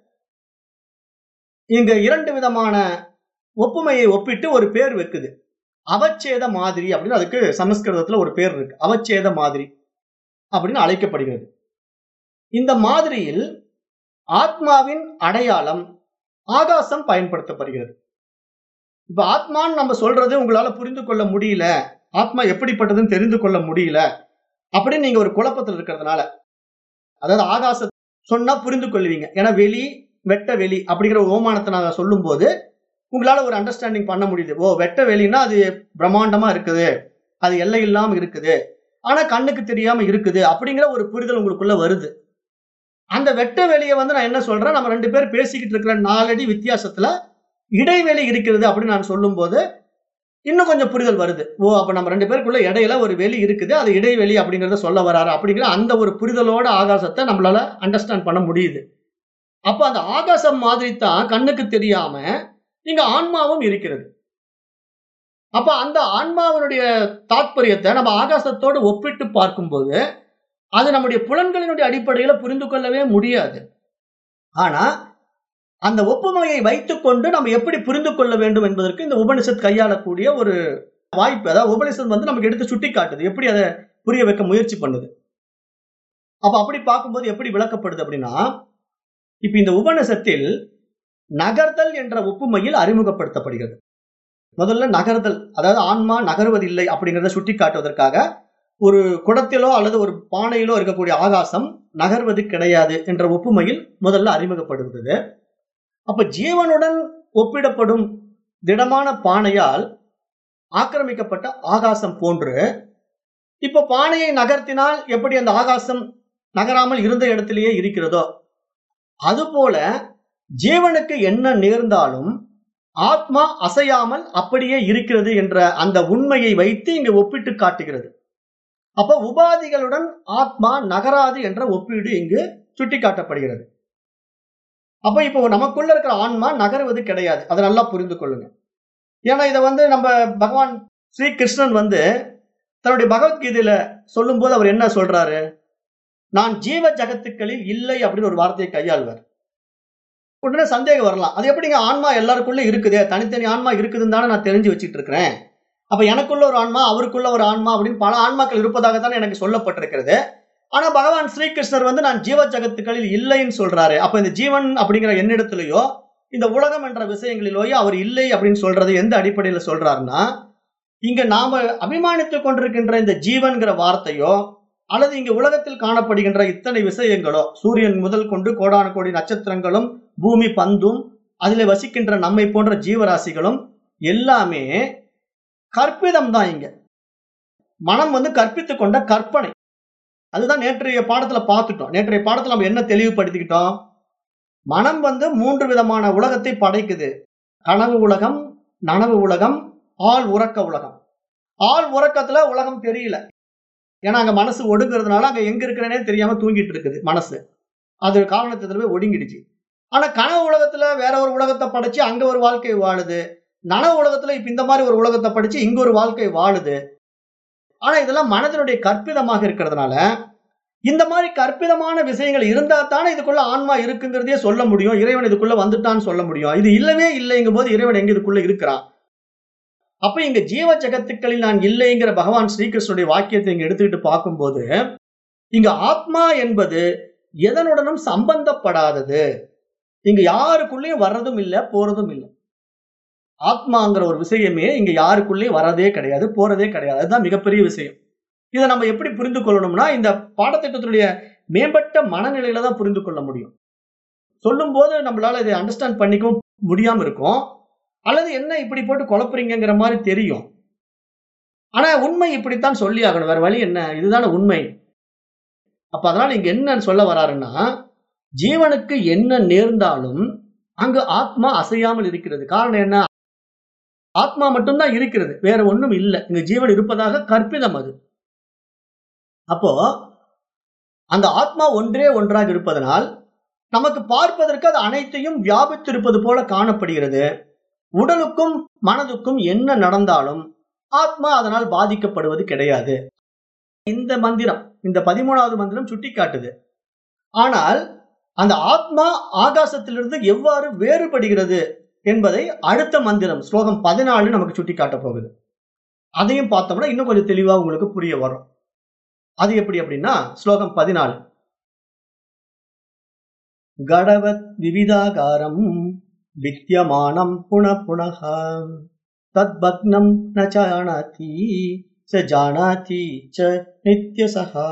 இங்க இரண்டு விதமான ஒப்புமையை ஒப்பிட்டு ஒரு பேர் வைக்குது அவச்சேத மாதிரி அப்படின்னு அதுக்கு சமஸ்கிருதத்துல ஒரு பேர் இருக்கு அவச்சேத மாதிரி அப்படின்னு அழைக்கப்படுகிறது இந்த மாதிரியில் ஆத்மாவின் அடையாளம் ஆகாசம் பயன்படுத்தப்படுகிறது இப்ப ஆத்மான்னு நம்ம சொல்றது உங்களால புரிந்து கொள்ள முடியல ஆத்மா எப்படிப்பட்டதுன்னு தெரிந்து கொள்ள முடியல அப்படின்னு நீங்க ஒரு குழப்பத்தில் இருக்கிறதுனால அதாவது ஆகாச சொன்னா புரிந்து கொள்வீங்க ஏன்னா வெளி வெட்ட வெளி அப்படிங்கிற ஒரு ஓமானத்தை நான் சொல்லும் போது உங்களால ஒரு அண்டர்ஸ்டாண்டிங் பண்ண முடியுது ஓ வெட்ட வெளின்னா அது பிரம்மாண்டமா இருக்குது அது எல்லை இல்லாம இருக்குது ஆனா கண்ணுக்கு தெரியாம இருக்குது அப்படிங்கிற ஒரு புரிதல் உங்களுக்குள்ள வருது அந்த வெட்ட வெளியை வந்து நான் என்ன சொல்றேன் நம்ம ரெண்டு பேர் பேசிக்கிட்டு இருக்கிற நாலடி வித்தியாசத்துல இடைவெளி இருக்கிறது அப்படின்னு நான் சொல்லும் போது இன்னும் கொஞ்சம் புரிதல் வருது ஓ அப்ப நம்ம ரெண்டு பேருக்குள்ள இடையில ஒரு வெளி இருக்குது அது இடைவெளி அப்படிங்கறத சொல்ல வராரு அப்படிங்கிற அந்த ஒரு புரிதலோட ஆகாசத்தை நம்மளால அண்டர்ஸ்டாண்ட் பண்ண முடியுது அப்ப அந்த ஆகாசம் மாதிரி தான் கண்ணுக்கு தெரியாம இங்க ஆன்மாவும் இருக்கிறது அப்ப அந்த ஆன்மாவினுடைய தாத்பரியத்தை நம்ம ஆகாசத்தோடு ஒப்பிட்டு பார்க்கும்போது அது நம்முடைய புலன்களினுடைய அடிப்படையில புரிந்து கொள்ளவே முடியாது ஆனா அந்த ஒப்புமையை வைத்துக்கொண்டு நம்ம எப்படி புரிந்து கொள்ள வேண்டும் என்பதற்கு இந்த உபனிஷத் கையாளக்கூடிய ஒரு வாய்ப்பு அதாவது உபனிஷத் வந்து நமக்கு எடுத்து சுட்டி காட்டுது எப்படி அதை புரிய வைக்க முயற்சி பண்ணுது அப்ப அப்படி பார்க்கும்போது எப்படி விளக்கப்படுது அப்படின்னா இப்ப இந்த உபனிஷத்தில் நகர்தல் என்ற ஒப்புமையில் அறிமுகப்படுத்தப்படுகிறது முதல்ல நகர்தல் அதாவது ஆன்மா நகர்வதில்லை அப்படிங்கிறத சுட்டி காட்டுவதற்காக ஒரு குடத்திலோ அல்லது ஒரு பானையிலோ இருக்கக்கூடிய ஆகாசம் நகர்வது கிடையாது என்ற ஒப்புமையில் முதல்ல அறிமுகப்படுகிறது அப்ப ஜீவனுடன் ஒப்பிடப்படும் திடமான பானையால் ஆக்கிரமிக்கப்பட்ட ஆகாசம் போன்று இப்ப பானையை நகர்த்தினால் எப்படி அந்த ஆகாசம் நகராமல் இருந்த இடத்திலேயே இருக்கிறதோ அதுபோல ஜீவனுக்கு என்ன நேர்ந்தாலும் ஆத்மா அசையாமல் அப்படியே இருக்கிறது என்ற அந்த உண்மையை வைத்து இங்கு ஒப்பிட்டு காட்டுகிறது அப்ப உபாதிகளுடன் ஆத்மா நகராது என்ற ஒப்பீடு இங்கு சுட்டிக்காட்டப்படுகிறது அப்ப இப்போ நமக்குள்ள இருக்கிற ஆன்மா நகருவது கிடையாது அதை நல்லா புரிந்து கொள்ளுங்க ஏன்னா இதை வந்து நம்ம பகவான் ஸ்ரீ கிருஷ்ணன் வந்து தன்னுடைய பகவத்கீதையில சொல்லும்போது அவர் என்ன சொல்றாரு நான் ஜீவ ஜகத்துக்களில் இல்லை அப்படின்னு ஒரு வார்த்தையை கையாள்வார் உடனே சந்தேகம் வரலாம் அது எப்படிங்க ஆன்மா எல்லாருக்குள்ள இருக்குதே தனித்தனி ஆன்மா இருக்குதுன்னு தானே நான் தெரிஞ்சு வச்சுட்டு இருக்கிறேன் அப்ப எனக்குள்ள ஒரு ஆன்மா அவருக்குள்ள ஒரு ஆன்மா அப்படின்னு பல ஆன்மாக்கள் இருப்பதாக தானே எனக்கு சொல்லப்பட்டிருக்கிறது ஆனா பகவான் ஸ்ரீகிருஷ்ணர் வந்து நான் ஜீவ ஜகத்துக்களில் இல்லைன்னு சொல்றாரு அப்ப இந்த ஜீவன் அப்படிங்கிற என்னிடத்திலேயோ இந்த உலகம் என்ற விஷயங்களிலேயோ அவர் இல்லை அப்படின்னு சொல்றது எந்த அடிப்படையில சொல்றாருன்னா இங்க நாம அபிமானித்துக் கொண்டிருக்கின்ற இந்த ஜீவன்கிற வார்த்தையோ அல்லது இங்க உலகத்தில் காணப்படுகின்ற இத்தனை விஷயங்களோ சூரியன் முதல் கொண்டு கோடான கோடி நட்சத்திரங்களும் பூமி பந்தும் அதிலே வசிக்கின்ற நம்மை போன்ற ஜீவராசிகளும் எல்லாமே கற்பிதம் தான் இங்க மனம் வந்து கற்பித்துக் கொண்ட கற்பனை அதுதான் நேற்றைய பாடத்துல பார்த்துட்டோம் நேற்றைய பாடத்துல நம்ம என்ன தெளிவுபடுத்திக்கிட்டோம் மனம் வந்து மூன்று விதமான உலகத்தை படைக்குது கனவு உலகம் நனவு உலகம் ஆள் உறக்க உலகம் ஆள் உறக்கத்துல உலகம் தெரியல ஏன்னா அங்க மனசு ஒடுங்கிறதுனால அங்க எங்க இருக்கிறேனே தெரியாம தூங்கிட்டு இருக்குது மனசு அது காரணத்துல போய் ஒடுங்கிடுச்சு ஆனா கனவு உலகத்துல வேற ஒரு உலகத்தை படைச்சு அங்க ஒரு வாழ்க்கை வாழுது நனவு உலகத்துல இப்ப இந்த மாதிரி ஒரு உலகத்தை படிச்சு இங்க ஒரு வாழ்க்கை வாழுது ஆனா இதெல்லாம் மனதினுடைய கற்பிதமாக இருக்கிறதுனால இந்த மாதிரி கற்பிதமான விஷயங்கள் இருந்தா தானே இதுக்குள்ள ஆன்மா இருக்குங்கிறதே சொல்ல முடியும் இறைவன் இதுக்குள்ள வந்துட்டான்னு சொல்ல முடியும் இது இல்லவே இல்லைங்கும் போது இறைவன் எங்க இதுக்குள்ள இருக்கிறான் அப்ப இங்க ஜீவ ஜகத்துக்களில் நான் இல்லைங்கிற பகவான் ஸ்ரீகிருஷ்ணனுடைய வாக்கியத்தை இங்க எடுத்துக்கிட்டு பார்க்கும்போது இங்க ஆத்மா என்பது எதனுடனும் சம்பந்தப்படாதது இங்க யாருக்குள்ளேயும் வர்றதும் இல்லை போறதும் இல்லை ஆத்மாங்கிற ஒரு விஷயமே இங்க யாருக்குள்ளேயும் வர்றதே கிடையாது போறதே கிடையாது அதுதான் மிகப்பெரிய விஷயம் இதை நம்ம எப்படி புரிந்து கொள்ளணும்னா இந்த பாடத்திட்டத்தினுடைய மேம்பட்ட மனநிலையில தான் புரிந்து கொள்ள முடியும் சொல்லும் போது நம்மளால இதை அண்டர்ஸ்டாண்ட் பண்ணிக்கவும் முடியாம இருக்கும் அல்லது என்ன இப்படி போட்டு குழப்புறீங்கிற மாதிரி தெரியும் ஆனா உண்மை இப்படித்தான் சொல்லி ஆகணும் வேற வழி என்ன இதுதானே உண்மை அப்ப அதனால இங்க என்ன சொல்ல வராருன்னா ஜீவனுக்கு என்ன நேர்ந்தாலும் அங்கு ஆத்மா அசையாமல் இருக்கிறது காரணம் என்ன ஆத்மா மட்டும்தான் இருக்கிறது வேற ஒண்ணும் இல்லை இங்க ஜீவன் இருப்பதாக கற்பிதம் அது அப்போ அந்த ஆத்மா ஒன்றே ஒன்றாக இருப்பதனால் நமக்கு பார்ப்பதற்கு அது அனைத்தையும் வியாபித்திருப்பது போல காணப்படுகிறது உடலுக்கும் மனதுக்கும் என்ன நடந்தாலும் ஆத்மா அதனால் பாதிக்கப்படுவது கிடையாது இந்த மந்திரம் இந்த பதிமூணாவது மந்திரம் சுட்டி காட்டுது ஆனால் அந்த ஆத்மா ஆகாசத்திலிருந்து எவ்வாறு வேறுபடுகிறது என்பதை அடுத்த மந்திரம் ஸ்லோகம் பதினாலு நமக்கு சுட்டி காட்ட போகுது அதையும் பார்த்தோம்னா இன்னும் கொஞ்சம் தெளிவா உங்களுக்கு புரிய வரும் அது எப்படி அப்படின்னா ஸ்லோகம் பதினாலு கடவத் விவிதாகாரம் வித்தியமானம் புன புனக தத் பக்னம் ந ஜானாதி ச ஜானாதி ச நித்யசகா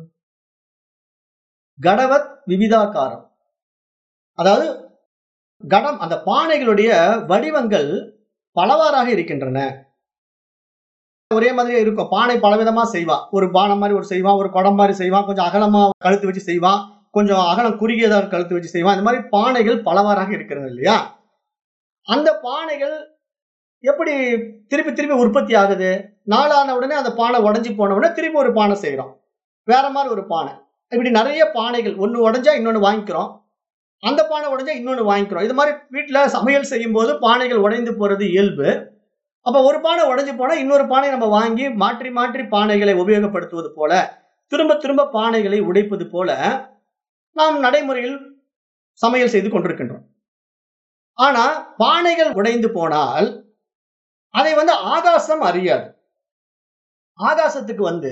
கடவத் விவிதாகாரம் அதாவது கடம் அந்த பானைகளுடைய வடிவங்கள் பலவாறாக இருக்கின்றன ஒரே மாதிரியே இருக்கும் பானை பலவிதமா செய்வான் ஒரு பானை மாதிரி ஒரு செய்வான் ஒரு குடம் மாதிரி செய்வான் கொஞ்சம் அகலமா கழுத்து வச்சு செய்வான் கொஞ்சம் அகலம் குறுகியதா கழுத்து வச்சு செய்வான் இந்த மாதிரி பானைகள் பலவாறாக இருக்கிறது இல்லையா அந்த பானைகள் எப்படி திருப்பி திருப்பி உற்பத்தி ஆகுது நாளான உடனே அந்த பானை உடஞ்சி போன உடனே திருப்பி ஒரு பானை செய்யறோம் வேற மாதிரி ஒரு பானை இப்படி நிறைய பானைகள் ஒன்று உடஞ்சா இன்னொன்று வாங்கிக்கிறோம் அந்த பானை உடஞ்சா இன்னொன்று வாங்கிக்கிறோம் இது மாதிரி வீட்டில் சமையல் செய்யும் போது பானைகள் உடைந்து போறது இயல்பு அப்ப ஒரு பானை உடைஞ்சு போனா இன்னொரு பானை நம்ம வாங்கி மாற்றி மாற்றி பானைகளை உபயோகப்படுத்துவது போல திரும்ப திரும்ப பானைகளை உடைப்பது போல நாம் நடைமுறையில் சமையல் செய்து கொண்டிருக்கின்றோம் ஆனா பானைகள் உடைந்து போனால் அதை வந்து ஆகாசம் அறியாது ஆகாசத்துக்கு வந்து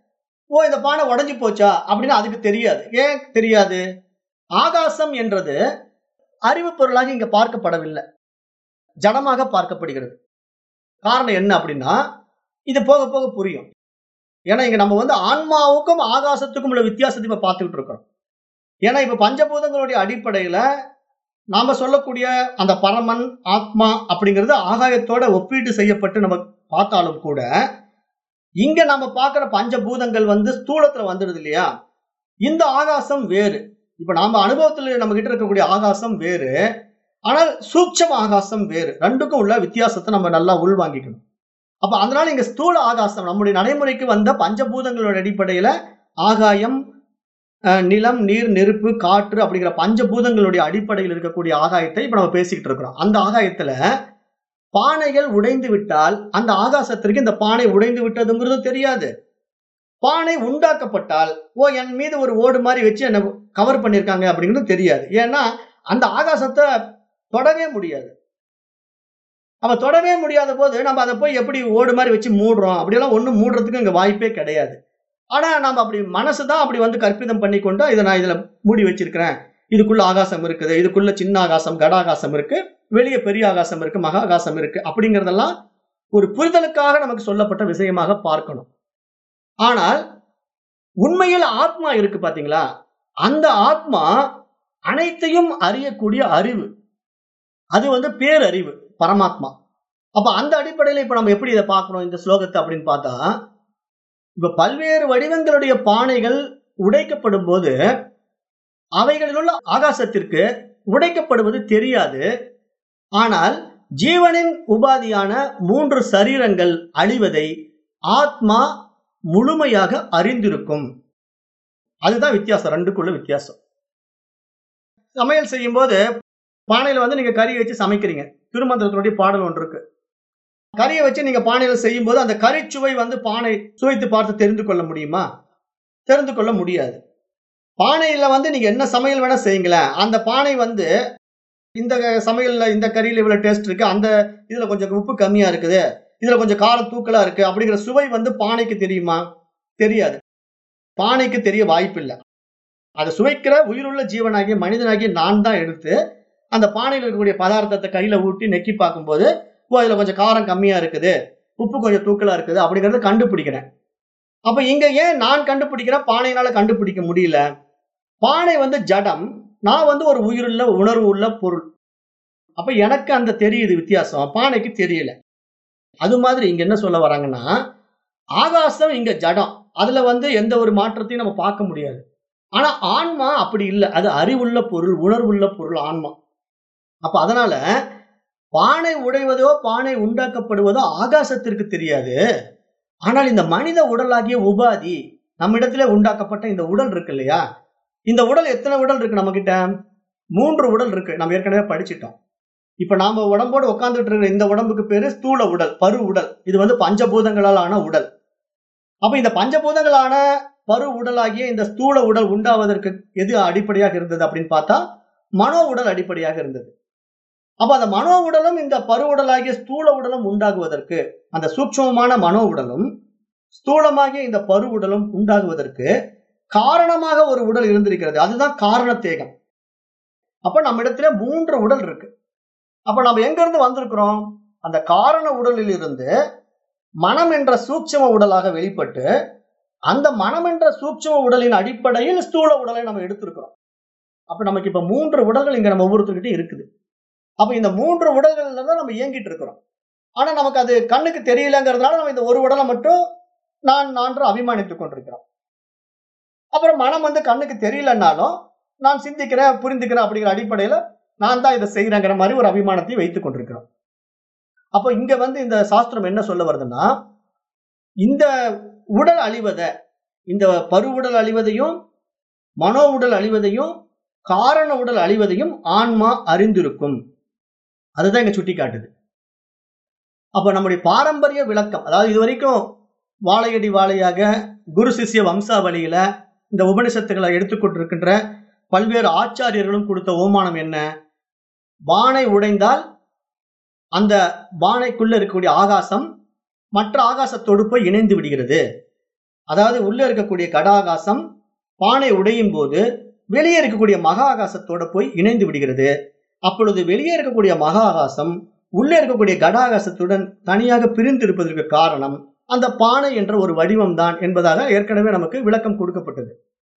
ஓ இந்த பானை உடைஞ்சு போச்சா அப்படின்னு அதுக்கு தெரியாது ஏன் தெரியாது ஆகாசம் என்றது அறிவு பொருளாக இங்க பார்க்கப்படவில்லை ஜடமாக பார்க்கப்படுகிறது காரணம் என்ன அப்படின்னா இது போக போக புரியும் ஏன்னா இங்க நம்ம வந்து ஆன்மாவுக்கும் ஆகாசத்துக்கும் உள்ள வித்தியாசத்தை இப்ப பார்த்துக்கிட்டு இருக்கோம் ஏன்னா இப்ப பஞ்சபூதங்களுடைய அடிப்படையில நாம சொல்லக்கூடிய அந்த பரமன் ஆத்மா அப்படிங்கிறது ஆகாயத்தோட ஒப்பீட்டு செய்யப்பட்டு நம்ம பார்த்தாலும் கூட இங்க நம்ம பார்க்கிற பஞ்சபூதங்கள் வந்து ஸ்தூலத்துல வந்துடுது இல்லையா இந்த ஆகாசம் வேறு இப்ப நாம அனுபவத்துல நம்ம கிட்ட இருக்கக்கூடிய ஆகாசம் வேறு ஆனால் சூட்சம ஆகாசம் வேறு ரெண்டுக்கும் உள்ள வித்தியாசத்தை நம்ம நல்லா உள்வாங்கிக்கணும் அப்ப அதனால இங்க ஸ்தூல ஆகாசம் நம்முடைய நடைமுறைக்கு வந்த பஞ்சபூதங்களோட அடிப்படையில ஆகாயம் அஹ், நிலம் நீர் நெருப்பு காற்று அப்படிங்கிற பஞ்சபூதங்களுடைய அடிப்படையில் இருக்கக்கூடிய ஆகாயத்தை இப்ப நம்ம பேசிக்கிட்டு இருக்கிறோம் அந்த ஆகாயத்துல பானைகள் உடைந்து விட்டால் அந்த ஆகாசத்திற்கு இந்த பானை உடைந்து விட்டதுங்கிறது தெரியாது பானை உண்டாக்கப்பட்டால் ஓ என் மீது ஒரு ஓடு மாதிரி வச்சு என்ன கவர் பண்ணிருக்காங்க அப்படிங்கிறது தெரியாது ஏன்னா அந்த ஆகாசத்தை தொடவே முடியாது அப்ப தொடவே முடியாத போது நம்ம அதை போய் எப்படி ஓடு மாதிரி வச்சு மூடுறோம் அப்படியெல்லாம் ஒண்ணும் மூடுறதுக்கு இங்க வாய்ப்பே கிடையாது ஆனா நம்ம அப்படி மனசு தான் அப்படி வந்து கற்பிதம் பண்ணி கொண்டு இதை நான் இதுல மூடி வச்சிருக்கிறேன் இதுக்குள்ள ஆகாசம் இருக்குது இதுக்குள்ள சின்ன ஆகாசம் கடாகாசம் இருக்கு வெளியே பெரிய ஆகாசம் இருக்கு மகா ஆகாசம் இருக்கு அப்படிங்கறதெல்லாம் ஒரு புரிதலுக்காக நமக்கு சொல்லப்பட்ட விஷயமாக பார்க்கணும் ஆனால் உண்மையில் ஆத்மா இருக்கு பாத்தீங்களா அந்த ஆத்மா அனைத்தையும் அறியக்கூடிய அறிவு அது வந்து பேரறிவு பரமாத்மா அப்ப அந்த அடிப்படையில இப்ப நம்ம எப்படி இதை பார்க்கணும் இந்த ஸ்லோகத்தை அப்படின்னு பார்த்தா இப்ப பல்வேறு வடிவங்களுடைய பானைகள் உடைக்கப்படும் போது அவைகளில் உள்ள ஆகாசத்திற்கு உடைக்கப்படுவது தெரியாது ஆனால் ஜீவனின் உபாதியான மூன்று சரீரங்கள் அழிவதை ஆத்மா முழுமையாக அறிந்திருக்கும் அதுதான் வித்தியாசம் ரெண்டுக்குள்ள வித்தியாசம் சமையல் செய்யும் போது பானையில வந்து நீங்க கறியை வச்சு சமைக்கிறீங்க திருமந்திரத்தினுடைய பாடல் ஒன்று இருக்கு கறியை வச்சு நீங்க பானையில செய்யும் போது அந்த கறிச்சுவை வந்து பானை சுவைத்து பார்த்து தெரிந்து கொள்ள முடியுமா தெரிந்து கொள்ள முடியாது பானையில வந்து நீங்க என்ன சமையல் வேணா செய்யுங்களேன் அந்த பானை வந்து இந்த சமையல்ல இந்த கறியில இவ்வளவு டேஸ்ட் இருக்கு அந்த இதுல கொஞ்சம் உப்பு கம்மியா இருக்குது இதுல கொஞ்சம் காரம் தூக்கலா இருக்கு அப்படிங்கிற சுவை வந்து பானைக்கு தெரியுமா தெரியாது பானைக்கு தெரிய வாய்ப்பு இல்லை அதை சுவைக்கிற உயிருள்ள ஜீவனாகிய மனிதனாகிய நான் தான் எடுத்து அந்த பானையில் இருக்கக்கூடிய பதார்த்தத்தை கையில ஊட்டி நெக்கி பார்க்கும்போது ஓ இதுல கொஞ்சம் காரம் கம்மியா இருக்குது உப்பு கொஞ்சம் தூக்கலா இருக்குது அப்படிங்கறத கண்டுபிடிக்கிறேன் அப்ப இங்க ஏன் நான் கண்டுபிடிக்கிறேன் பானையினால கண்டுபிடிக்க முடியல பானை வந்து ஜடம் நான் வந்து ஒரு உயிருள்ள உணர்வு உள்ள பொருள் அப்ப எனக்கு அந்த தெரியுது வித்தியாசம் பானைக்கு தெரியல அது மாதிரி இங்க என்ன சொல்ல வராங்கன்னா ஆகாசம் இங்க ஜடம் அதுல வந்து எந்த ஒரு மாற்றத்தையும் நம்ம பார்க்க முடியாது ஆனா ஆன்மா அப்படி இல்லை அது அறிவுள்ள பொருள் உணர்வுள்ள பொருள் ஆன்மா அப்ப அதனால பானை உடைவதோ பானை உண்டாக்கப்படுவதோ ஆகாசத்திற்கு தெரியாது ஆனால் இந்த மனித உடலாகிய உபாதி நம்மிடத்திலே உண்டாக்கப்பட்ட இந்த உடல் இருக்கு இல்லையா இந்த உடல் எத்தனை உடல் இருக்கு நம்ம கிட்ட மூன்று உடல் இருக்கு நம்ம ஏற்கனவே படிச்சிட்டோம் இப்ப நாம உடம்போடு உட்கார்ந்துட்டு இருக்கிற இந்த உடம்புக்கு பேரு ஸ்தூல உடல் பரு உடல் இது வந்து பஞ்சபூதங்களால் ஆன உடல் அப்ப இந்த பஞ்சபூதங்களான பரு உடலாகிய இந்த ஸ்தூல உடல் உண்டாவதற்கு எது அடிப்படையாக இருந்தது அப்படின்னு பார்த்தா மனோ உடல் அடிப்படையாக இருந்தது அப்ப அந்த மனோ உடலும் இந்த பரு உடலாகிய ஸ்தூல உடலும் உண்டாகுவதற்கு அந்த சூட்சமமான மனோ உடலும் ஸ்தூலமாகிய இந்த பரு உடலும் உண்டாகுவதற்கு காரணமாக ஒரு உடல் இருந்திருக்கிறது அதுதான் காரண தேகம் அப்ப நம்ம இடத்துல மூன்று உடல் இருக்கு அப்ப நம்ம எங்க இருந்து வந்திருக்கிறோம் அந்த காரண உடலில் இருந்து மனம் என்ற சூட்சம உடலாக வெளிப்பட்டு அந்த மனம் என்ற சூட்சம உடலின் அடிப்படையில் ஸ்தூல உடலை நம்ம எடுத்திருக்கிறோம் அப்ப நமக்கு இப்ப மூன்று உடல்கள் இங்க நம்ம ஒவ்வொருத்தர்கிட்ட இருக்குது அப்ப இந்த மூன்று உடல்கள்ல தான் நம்ம இயங்கிட்டு இருக்கிறோம் ஆனா நமக்கு அது கண்ணுக்கு தெரியலங்கிறதுனால நம்ம இந்த ஒரு உடலை மட்டும் நான் நான்று அபிமானித்துக் கொண்டிருக்கிறோம் அப்புறம் மனம் வந்து கண்ணுக்கு தெரியலன்னாலும் நான் சிந்திக்கிறேன் புரிந்துக்கிறேன் அப்படிங்கிற அடிப்படையில நான் தான் இதை செய்யறேங்கிற மாதிரி ஒரு அபிமானத்தை வைத்துக் கொண்டிருக்கிறோம் அப்போ இங்க வந்து இந்த சாஸ்திரம் என்ன சொல்ல வருதுன்னா இந்த உடல் அழிவதை இந்த பரு உடல் அழிவதையும் மனோ உடல் அழிவதையும் காரண உடல் அழிவதையும் ஆன்மா அறிந்திருக்கும் அதுதான் இங்க சுட்டி காட்டுது அப்ப நம்முடைய பாரம்பரிய விளக்கம் அதாவது இது வரைக்கும் வாழையடி வாழையாக குரு சிஷ்ய வம்சாவளியில இந்த உபனிஷத்துக்களை எடுத்துக்கொண்டிருக்கின்ற பல்வேறு ஆச்சாரியர்களும் கொடுத்த ஓமானம் என்ன பானை உடைந்தால் அந்த பானைக்குள்ள இருக்கக்கூடிய ஆகாசம் மற்ற ஆகாசத்தோடு போய் இணைந்து விடுகிறது அதாவது உள்ள இருக்கக்கூடிய கடாகாசம் பானை உடையும் போது வெளியே இருக்கக்கூடிய மகா ஆகாசத்தோட போய் இணைந்து விடுகிறது அப்பொழுது வெளியே இருக்கக்கூடிய மகா ஆகாசம் உள்ளே இருக்கக்கூடிய கடாகாசத்துடன் தனியாக பிரிந்து இருப்பதற்கு காரணம் அந்த பானை என்ற ஒரு வடிவம் தான் என்பதாக ஏற்கனவே நமக்கு விளக்கம் கொடுக்கப்பட்டது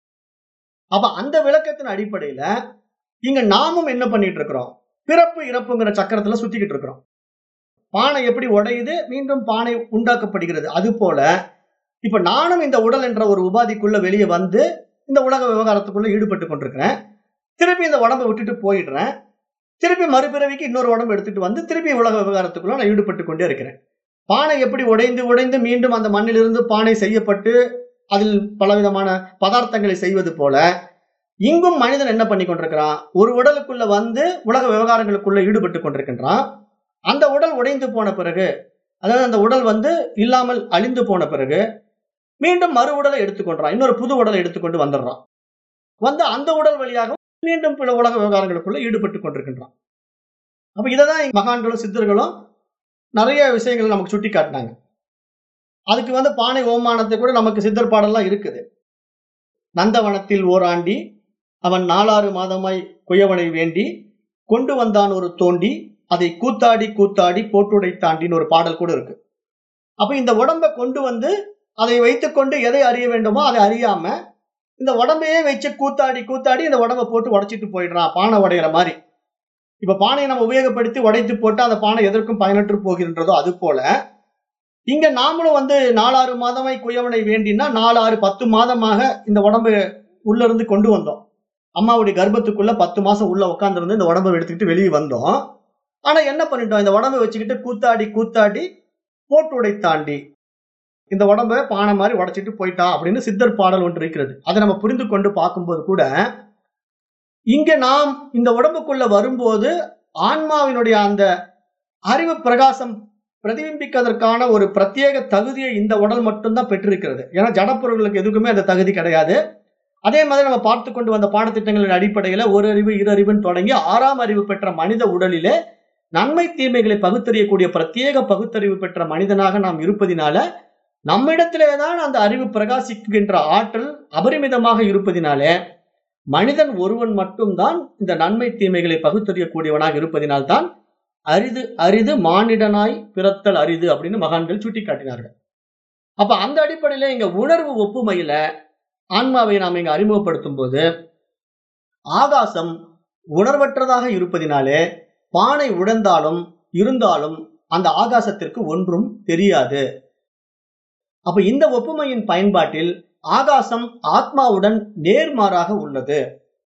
அப்ப அந்த விளக்கத்தின் அடிப்படையில இங்க நாமும் என்ன பண்ணிட்டு இருக்கிறோம் பிறப்பு இறப்புங்கிற சக்கரத்துல சுத்திக்கிட்டு இருக்கிறோம் பானை எப்படி உடையுது மீண்டும் பானை உண்டாக்கப்படுகிறது அது போல இப்ப நானும் இந்த உடல் என்ற ஒரு உபாதிக்குள்ள வெளியே வந்து இந்த உலக விவகாரத்துக்குள்ள ஈடுபட்டு கொண்டிருக்கிறேன் திருப்பி இந்த உடம்பை விட்டுட்டு போயிடுறேன் திருப்பி மறுபிறவிக்கு இன்னொரு உடம்பு எடுத்துட்டு வந்து திருப்பி உலக விவகாரத்துக்குள்ள நான் ஈடுபட்டு கொண்டே இருக்கிறேன் பானை எப்படி உடைந்து உடைந்து மீண்டும் அந்த மண்ணிலிருந்து பானை செய்யப்பட்டு அதில் பலவிதமான பதார்த்தங்களை செய்வது போல இங்கும் மனிதன் என்ன பண்ணி கொண்டிருக்கிறான் ஒரு உடலுக்குள்ள வந்து உலக விவகாரங்களுக்குள்ள ஈடுபட்டு கொண்டிருக்கின்றான் அந்த உடல் உடைந்து போன பிறகு அதாவது அந்த உடல் வந்து இல்லாமல் அழிந்து போன பிறகு மீண்டும் மறு உடலை எடுத்துக்கொண்டான் இன்னொரு புது உடலை எடுத்துக்கொண்டு வந்துடுறான் வந்து அந்த உடல் வழியாக மீண்டும் பிற உலக விவகாரங்களுக்குள்ள ஈடுபட்டு கொண்டிருக்கின்றான் அப்ப இததான் மகான்களும் சித்தர்களும் நிறைய விஷயங்களை நமக்கு சுட்டி காட்டினாங்க அதுக்கு வந்து பானை ஓமானத்தை கூட நமக்கு சித்தர் பாடல்லாம் இருக்குது நந்தவனத்தில் ஓராண்டி அவன் நாலாறு மாதமாய் குயவனை வேண்டி கொண்டு வந்தான் ஒரு தோண்டி அதை கூத்தாடி கூத்தாடி போட்டுடை தாண்டின்னு ஒரு பாடல் கூட இருக்கு அப்ப இந்த உடம்பை கொண்டு வந்து அதை வைத்துக்கொண்டு எதை அறிய வேண்டுமோ அதை அறியாம இந்த உடம்பையே வச்சு கூத்தாடி கூத்தாடி இந்த உடம்பை போட்டு உடைச்சிட்டு போயிடுறான் பானை உடையிற மாதிரி இப்ப பானையை நம்ம உபயோகப்படுத்தி உடைத்து போட்டு அந்த பானை எதற்கும் பயனற்று போகின்றதோ அது போல இங்க நாமளும் வந்து நாலாறு மாதமாய் குயவனை வேண்டினா நாலாறு பத்து மாதமாக இந்த உடம்பு உள்ள இருந்து கொண்டு வந்தோம் அம்மாவுடைய கர்ப்பத்துக்குள்ள பத்து மாசம் உள்ள உட்காந்துருந்து இந்த உடம்பை எடுத்துக்கிட்டு வெளியே வந்தோம் ஆனா என்ன பண்ணிட்டோம் இந்த உடம்பை வச்சுக்கிட்டு கூத்தாடி கூத்தாடி போட்டு உடை தாண்டி இந்த உடம்ப பானை மாதிரி உடைச்சிட்டு போயிட்டான் அப்படின்னு சித்தர் பாடல் ஒன்று இருக்கிறது அதை நம்ம புரிந்து கொண்டு பார்க்கும்போது கூட இங்க நாம் இந்த உடம்புக்குள்ள வரும்போது ஆன்மாவினுடைய அந்த அறிவு பிரகாசம் பிரதிபிம்பிப்பதற்கான ஒரு பிரத்யேக தகுதியை இந்த உடல் மட்டும்தான் பெற்றிருக்கிறது ஏன்னா ஜடப்பொருள்களுக்கு எதுக்குமே அந்த தகுதி கிடையாது அதே மாதிரி நம்ம பார்த்து கொண்டு வந்த பாடத்திட்டங்களின் அடிப்படையில ஒரு அறிவு இரு அறிவுன்னு தொடங்கி ஆறாம் அறிவு பெற்ற மனித உடலிலே நன்மை தீமைகளை பகுத்தறியக்கூடிய பிரத்யேக பகுத்தறிவு பெற்ற மனிதனாக நாம் இருப்பதினால நம்மிடத்திலே தான் அந்த அறிவு பிரகாசிக்கின்ற ஆற்றல் அபரிமிதமாக இருப்பதினாலே மனிதன் ஒருவன் மட்டும்தான் இந்த நன்மை தீமைகளை பகுத்தறியக்கூடியவனாக இருப்பதினால்தான் அரிது அரிது மானிடனாய் பிறத்தல் அரிது அப்படின்னு மகான்கள் சுட்டி காட்டினார்கள் அப்ப அந்த அடிப்படையில இங்க உணர்வு ஒப்புமையில ஆன்மாவை நாம் இங்க அறிமுகப்படுத்தும் போது ஆகாசம் உணர்வற்றதாக இருப்பதினாலே பானை உழந்தாலும் இருந்தாலும் அந்த ஆகாசத்திற்கு ஒன்றும் தெரியாது அப்ப இந்த ஒப்புமையின் பயன்பாட்டில் ஆகாசம் ஆத்மாவுடன் நேர்மாறாக உள்ளது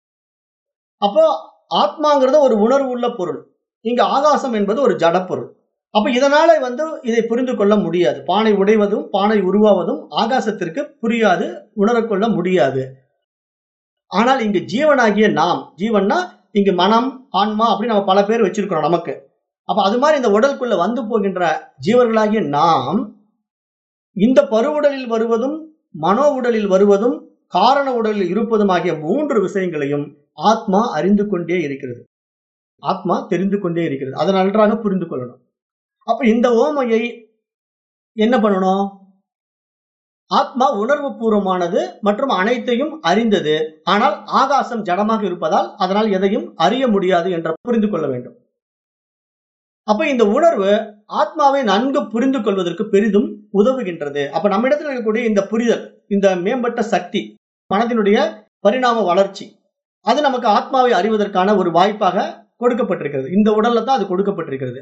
அப்போ ஆத்மாங்கிறது ஒரு உணர்வு உள்ள பொருள் இங்க ஆகாசம் என்பது ஒரு ஜடப்பொருள் அப்ப இதனால வந்து இதை புரிந்து கொள்ள முடியாது பானை உடைவதும் பானை உருவாவதும் ஆகாசத்திற்கு புரியாது உணரக்கொள்ள முடியாது ஆனால் இங்கு ஜீவனாகிய நாம் ஜீவன்னா இங்கு மனம் ஆன்மா அப்படின்னு நம்ம பல பேர் வச்சிருக்கிறோம் நமக்கு அப்ப அது மாதிரி இந்த உடலுக்குள்ள வந்து போகின்ற ஜீவர்களாகிய நாம் இந்த பருவுடலில் வருவதும் மனோ உடலில் வருவதும் காரண உடலில் இருப்பதும் ஆகிய மூன்று விஷயங்களையும் ஆத்மா அறிந்து கொண்டே இருக்கிறது ஆத்மா தெரிந்து கொண்டே இருக்கிறது அதை நன்றாக புரிந்து கொள்ளணும் அப்ப இந்த ஓமையை என்ன பண்ணணும் ஆத்மா உணர்வு பூர்வமானது மற்றும் அனைத்தையும் அறிந்தது ஆனால் ஆகாசம் ஜடமாக இருப்பதால் அதனால் எதையும் அறிய முடியாது என்ற புரிந்து கொள்ள வேண்டும் அப்ப இந்த உணர்வு ஆத்மாவை நன்கு புரிந்து கொள்வதற்கு பெரிதும் உதவுகின்றது அப்ப நம்மிடத்தில் இருக்கக்கூடிய இந்த புரிதல் இந்த மேம்பட்ட சக்தி மனதினுடைய பரிணாம வளர்ச்சி அது நமக்கு ஆத்மாவை அறிவதற்கான ஒரு வாய்ப்பாக கொடுக்கப்பட்டிருக்கிறது இந்த உடல்ல தான் அது கொடுக்கப்பட்டிருக்கிறது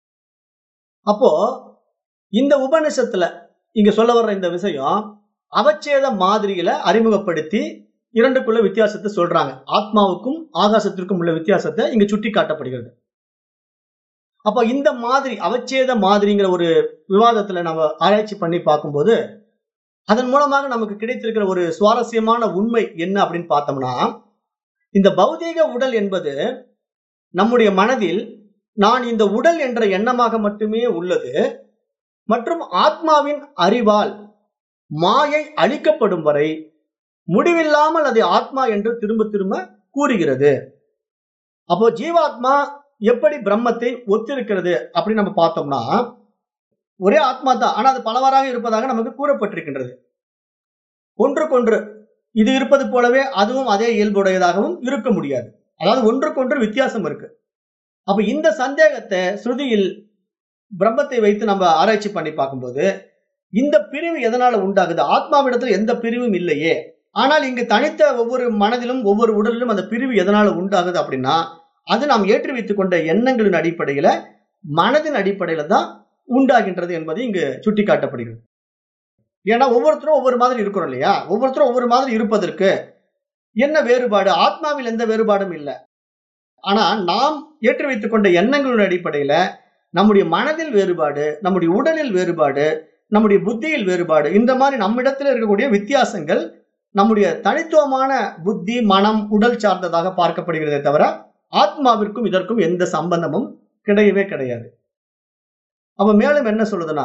அப்போ இந்த உபநிஷத்துல இங்க சொல்ல வர்ற இந்த விஷயம் அவச்சேத மாதிரியில அறிமுகப்படுத்தி இரண்டுக்குள்ள வித்தியாசத்தை சொல்றாங்க ஆத்மாவுக்கும் ஆகாசத்திற்கும் உள்ள வித்தியாசத்தை இங்க சுட்டி காட்டப்படுகிறது அப்ப இந்த மாதிரி அவச்சேத மாதிரிங்கிற ஒரு விவாதத்துல நம்ம ஆராய்ச்சி பண்ணி பார்க்கும்போது அதன் மூலமாக நமக்கு கிடைத்திருக்கிற ஒரு சுவாரஸ்யமான உண்மை என்ன அப்படின்னு பார்த்தோம்னா இந்த பௌதீக உடல் என்பது நம்முடைய மனதில் நான் இந்த உடல் என்ற எண்ணமாக மட்டுமே உள்ளது மற்றும் ஆத்மாவின் அறிவால் மாயை அழிக்கப்படும் வரை முடிவில்லாமல் அது ஆத்மா என்று திரும்ப திரும்ப கூறுகிறது அப்போ ஜீவாத்மா எப்படி பிரம்மத்தை ஒத்திருக்கிறது அப்படின்னு நம்ம பார்த்தோம்னா ஒரே ஆத்மா தான் ஆனா அது பலவாறாக இருப்பதாக நமக்கு கூறப்பட்டிருக்கின்றது ஒன்றுக்கொன்று இது இருப்பது போலவே அதுவும் அதே இயல்புடையதாகவும் இருக்க முடியாது அதாவது ஒன்றுக்கொன்று வித்தியாசம் இருக்கு அப்ப இந்த சந்தேகத்தை ஸ்ருதியில் பிரம்மத்தை வைத்து நம்ம ஆராய்ச்சி பண்ணி பார்க்கும்போது இந்த பிரிவு எதனால உண்டாகுது ஆத்மாவிடத்துல எந்த பிரிவும் இல்லையே ஆனால் இங்கு தனித்த ஒவ்வொரு மனதிலும் ஒவ்வொரு உடலிலும் அந்த பிரிவு எதனால உண்டாகுது அப்படின்னா அது நாம் ஏற்றி வைத்துக் கொண்ட எண்ணங்களின் அடிப்படையில மனதின் அடிப்படையில தான் உண்டாகின்றது என்பது இங்கு சுட்டிக்காட்டப்படுகிறது ஏன்னா ஒவ்வொருத்தரும் ஒவ்வொரு மாதிரி இருக்கிறோம் இல்லையா ஒவ்வொருத்தரும் ஒவ்வொரு மாதிரி இருப்பதற்கு என்ன வேறுபாடு ஆத்மாவில் எந்த வேறுபாடும் இல்லை ஆனா நாம் ஏற்றி வைத்துக் கொண்ட எண்ணங்களின் அடிப்படையில நம்முடைய மனதில் வேறுபாடு நம்முடைய உடலில் வேறுபாடு நம்முடைய புத்தியில் வேறுபாடு இந்த மாதிரி நம்மிடத்தில் இருக்கக்கூடிய வித்தியாசங்கள் நம்முடைய தனித்துவமான புத்தி மனம் உடல் சார்ந்ததாக பார்க்கப்படுகிறதே தவிர ஆத்மாவிற்கும் இதற்கும் எந்த சம்பந்தமும் கிடையவே கிடையாது அப்ப மேலும் என்ன சொல்லுதுன்னா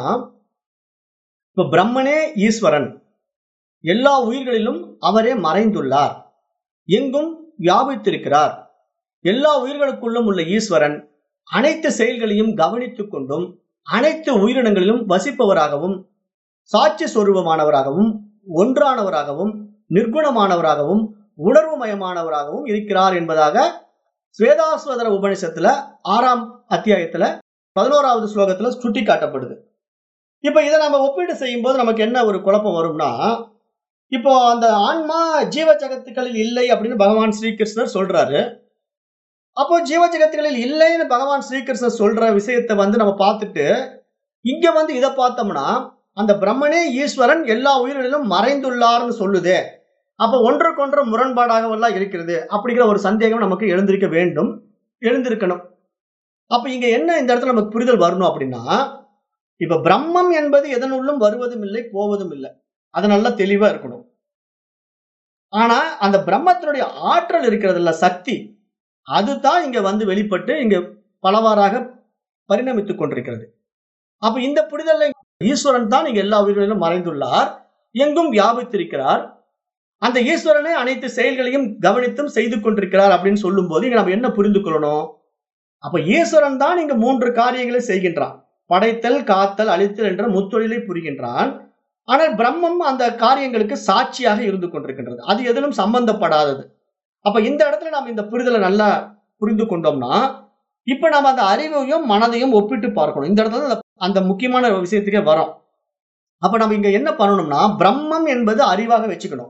இப்ப பிரம்மனே ஈஸ்வரன் எல்லா உயிர்களிலும் அவரே மறைந்துள்ளார் எங்கும் வியாபித்திருக்கிறார் எல்லா உயிர்களுக்குள்ளும் உள்ள ஈஸ்வரன் அனைத்து செயல்களையும் கவனித்துக் கொண்டும் அனைத்து உயிரினங்களிலும் வசிப்பவராகவும் சாட்சி சொரூபமானவராகவும் ஒன்றானவராகவும் நிர்குணமானவராகவும் உணர்வுமயமானவராகவும் இருக்கிறார் என்பதாக ஸ்வேதாஸ்வதர உபனிஷத்துல ஆறாம் அத்தியாயத்துல பதினோராவது ஸ்லோகத்துல சுட்டி காட்டப்படுது இப்ப இதை நம்ம ஒப்பீடு செய்யும் போது நமக்கு என்ன ஒரு குழப்பம் வரும்னா இப்போ அந்த ஆன்மா ஜீவ ஜகத்துக்களில் இல்லை அப்படின்னு பகவான் ஸ்ரீகிருஷ்ணர் சொல்றாரு அப்போ ஜீவ ஜகத்துகளில் இல்லைன்னு பகவான் ஸ்ரீகிருஷ்ணர் சொல்ற விஷயத்தை வந்து நம்ம பார்த்துட்டு இங்க வந்து இதை பார்த்தோம்னா அந்த பிரம்மனே ஈஸ்வரன் எல்லா உயிரிலும் மறைந்துள்ளார்னு சொல்லுதே அப்ப ஒன்றுக்கொன்று முரண்பாடாகவெல்லாம் இருக்கிறது அப்படிங்கிற ஒரு சந்தேகம் நமக்கு எழுந்திருக்க வேண்டும் எழுந்திருக்கணும் அப்ப இங்க என்ன இந்த இடத்துல நமக்கு புரிதல் வரணும் அப்படின்னா இப்ப பிரம்மம் என்பது எதனுள்ளும் வருவதும் இல்லை போவதும் இல்லை அது நல்லா தெளிவா இருக்கணும் ஆனா அந்த பிரம்மத்தினுடைய ஆற்றல் இருக்கிறது இல்ல சக்தி அதுதான் இங்க வந்து வெளிப்பட்டு இங்க பலவாறாக பரிணமித்துக் கொண்டிருக்கிறது அப்ப இந்த புரிதல்ல ஈஸ்வரன் தான் இங்க எல்லா உயிர்களிலும் மறைந்துள்ளார் எங்கும் வியாபித்திருக்கிறார் அந்த ஈஸ்வரனே அனைத்து செயல்களையும் கவனித்தும் செய்து கொண்டிருக்கிறார் அப்படின்னு சொல்லும் போது இங்க நம்ம என்ன புரிந்து கொள்ளணும் அப்ப ஈஸ்வரன் தான் இங்க மூன்று காரியங்களை செய்கின்றான் படைத்தல் காத்தல் அழித்தல் என்ற முத்தொழிலை புரிகின்றான் ஆனால் பிரம்மம் அந்த காரியங்களுக்கு சாட்சியாக இருந்து கொண்டிருக்கின்றது அது எதிலும் சம்பந்தப்படாதது அப்ப இந்த இடத்துல நாம் இந்த புரிதலை நல்லா புரிந்து கொண்டோம்னா இப்ப நம்ம அந்த அறிவையும் மனதையும் ஒப்பிட்டு பார்க்கணும் இந்த இடத்துல அந்த- அந்த முக்கியமான விஷயத்துக்கே வரோம் அப்ப நம்ம இங்க என்ன பண்ணணும்னா பிரம்மம் என்பது அறிவாக வச்சுக்கணும்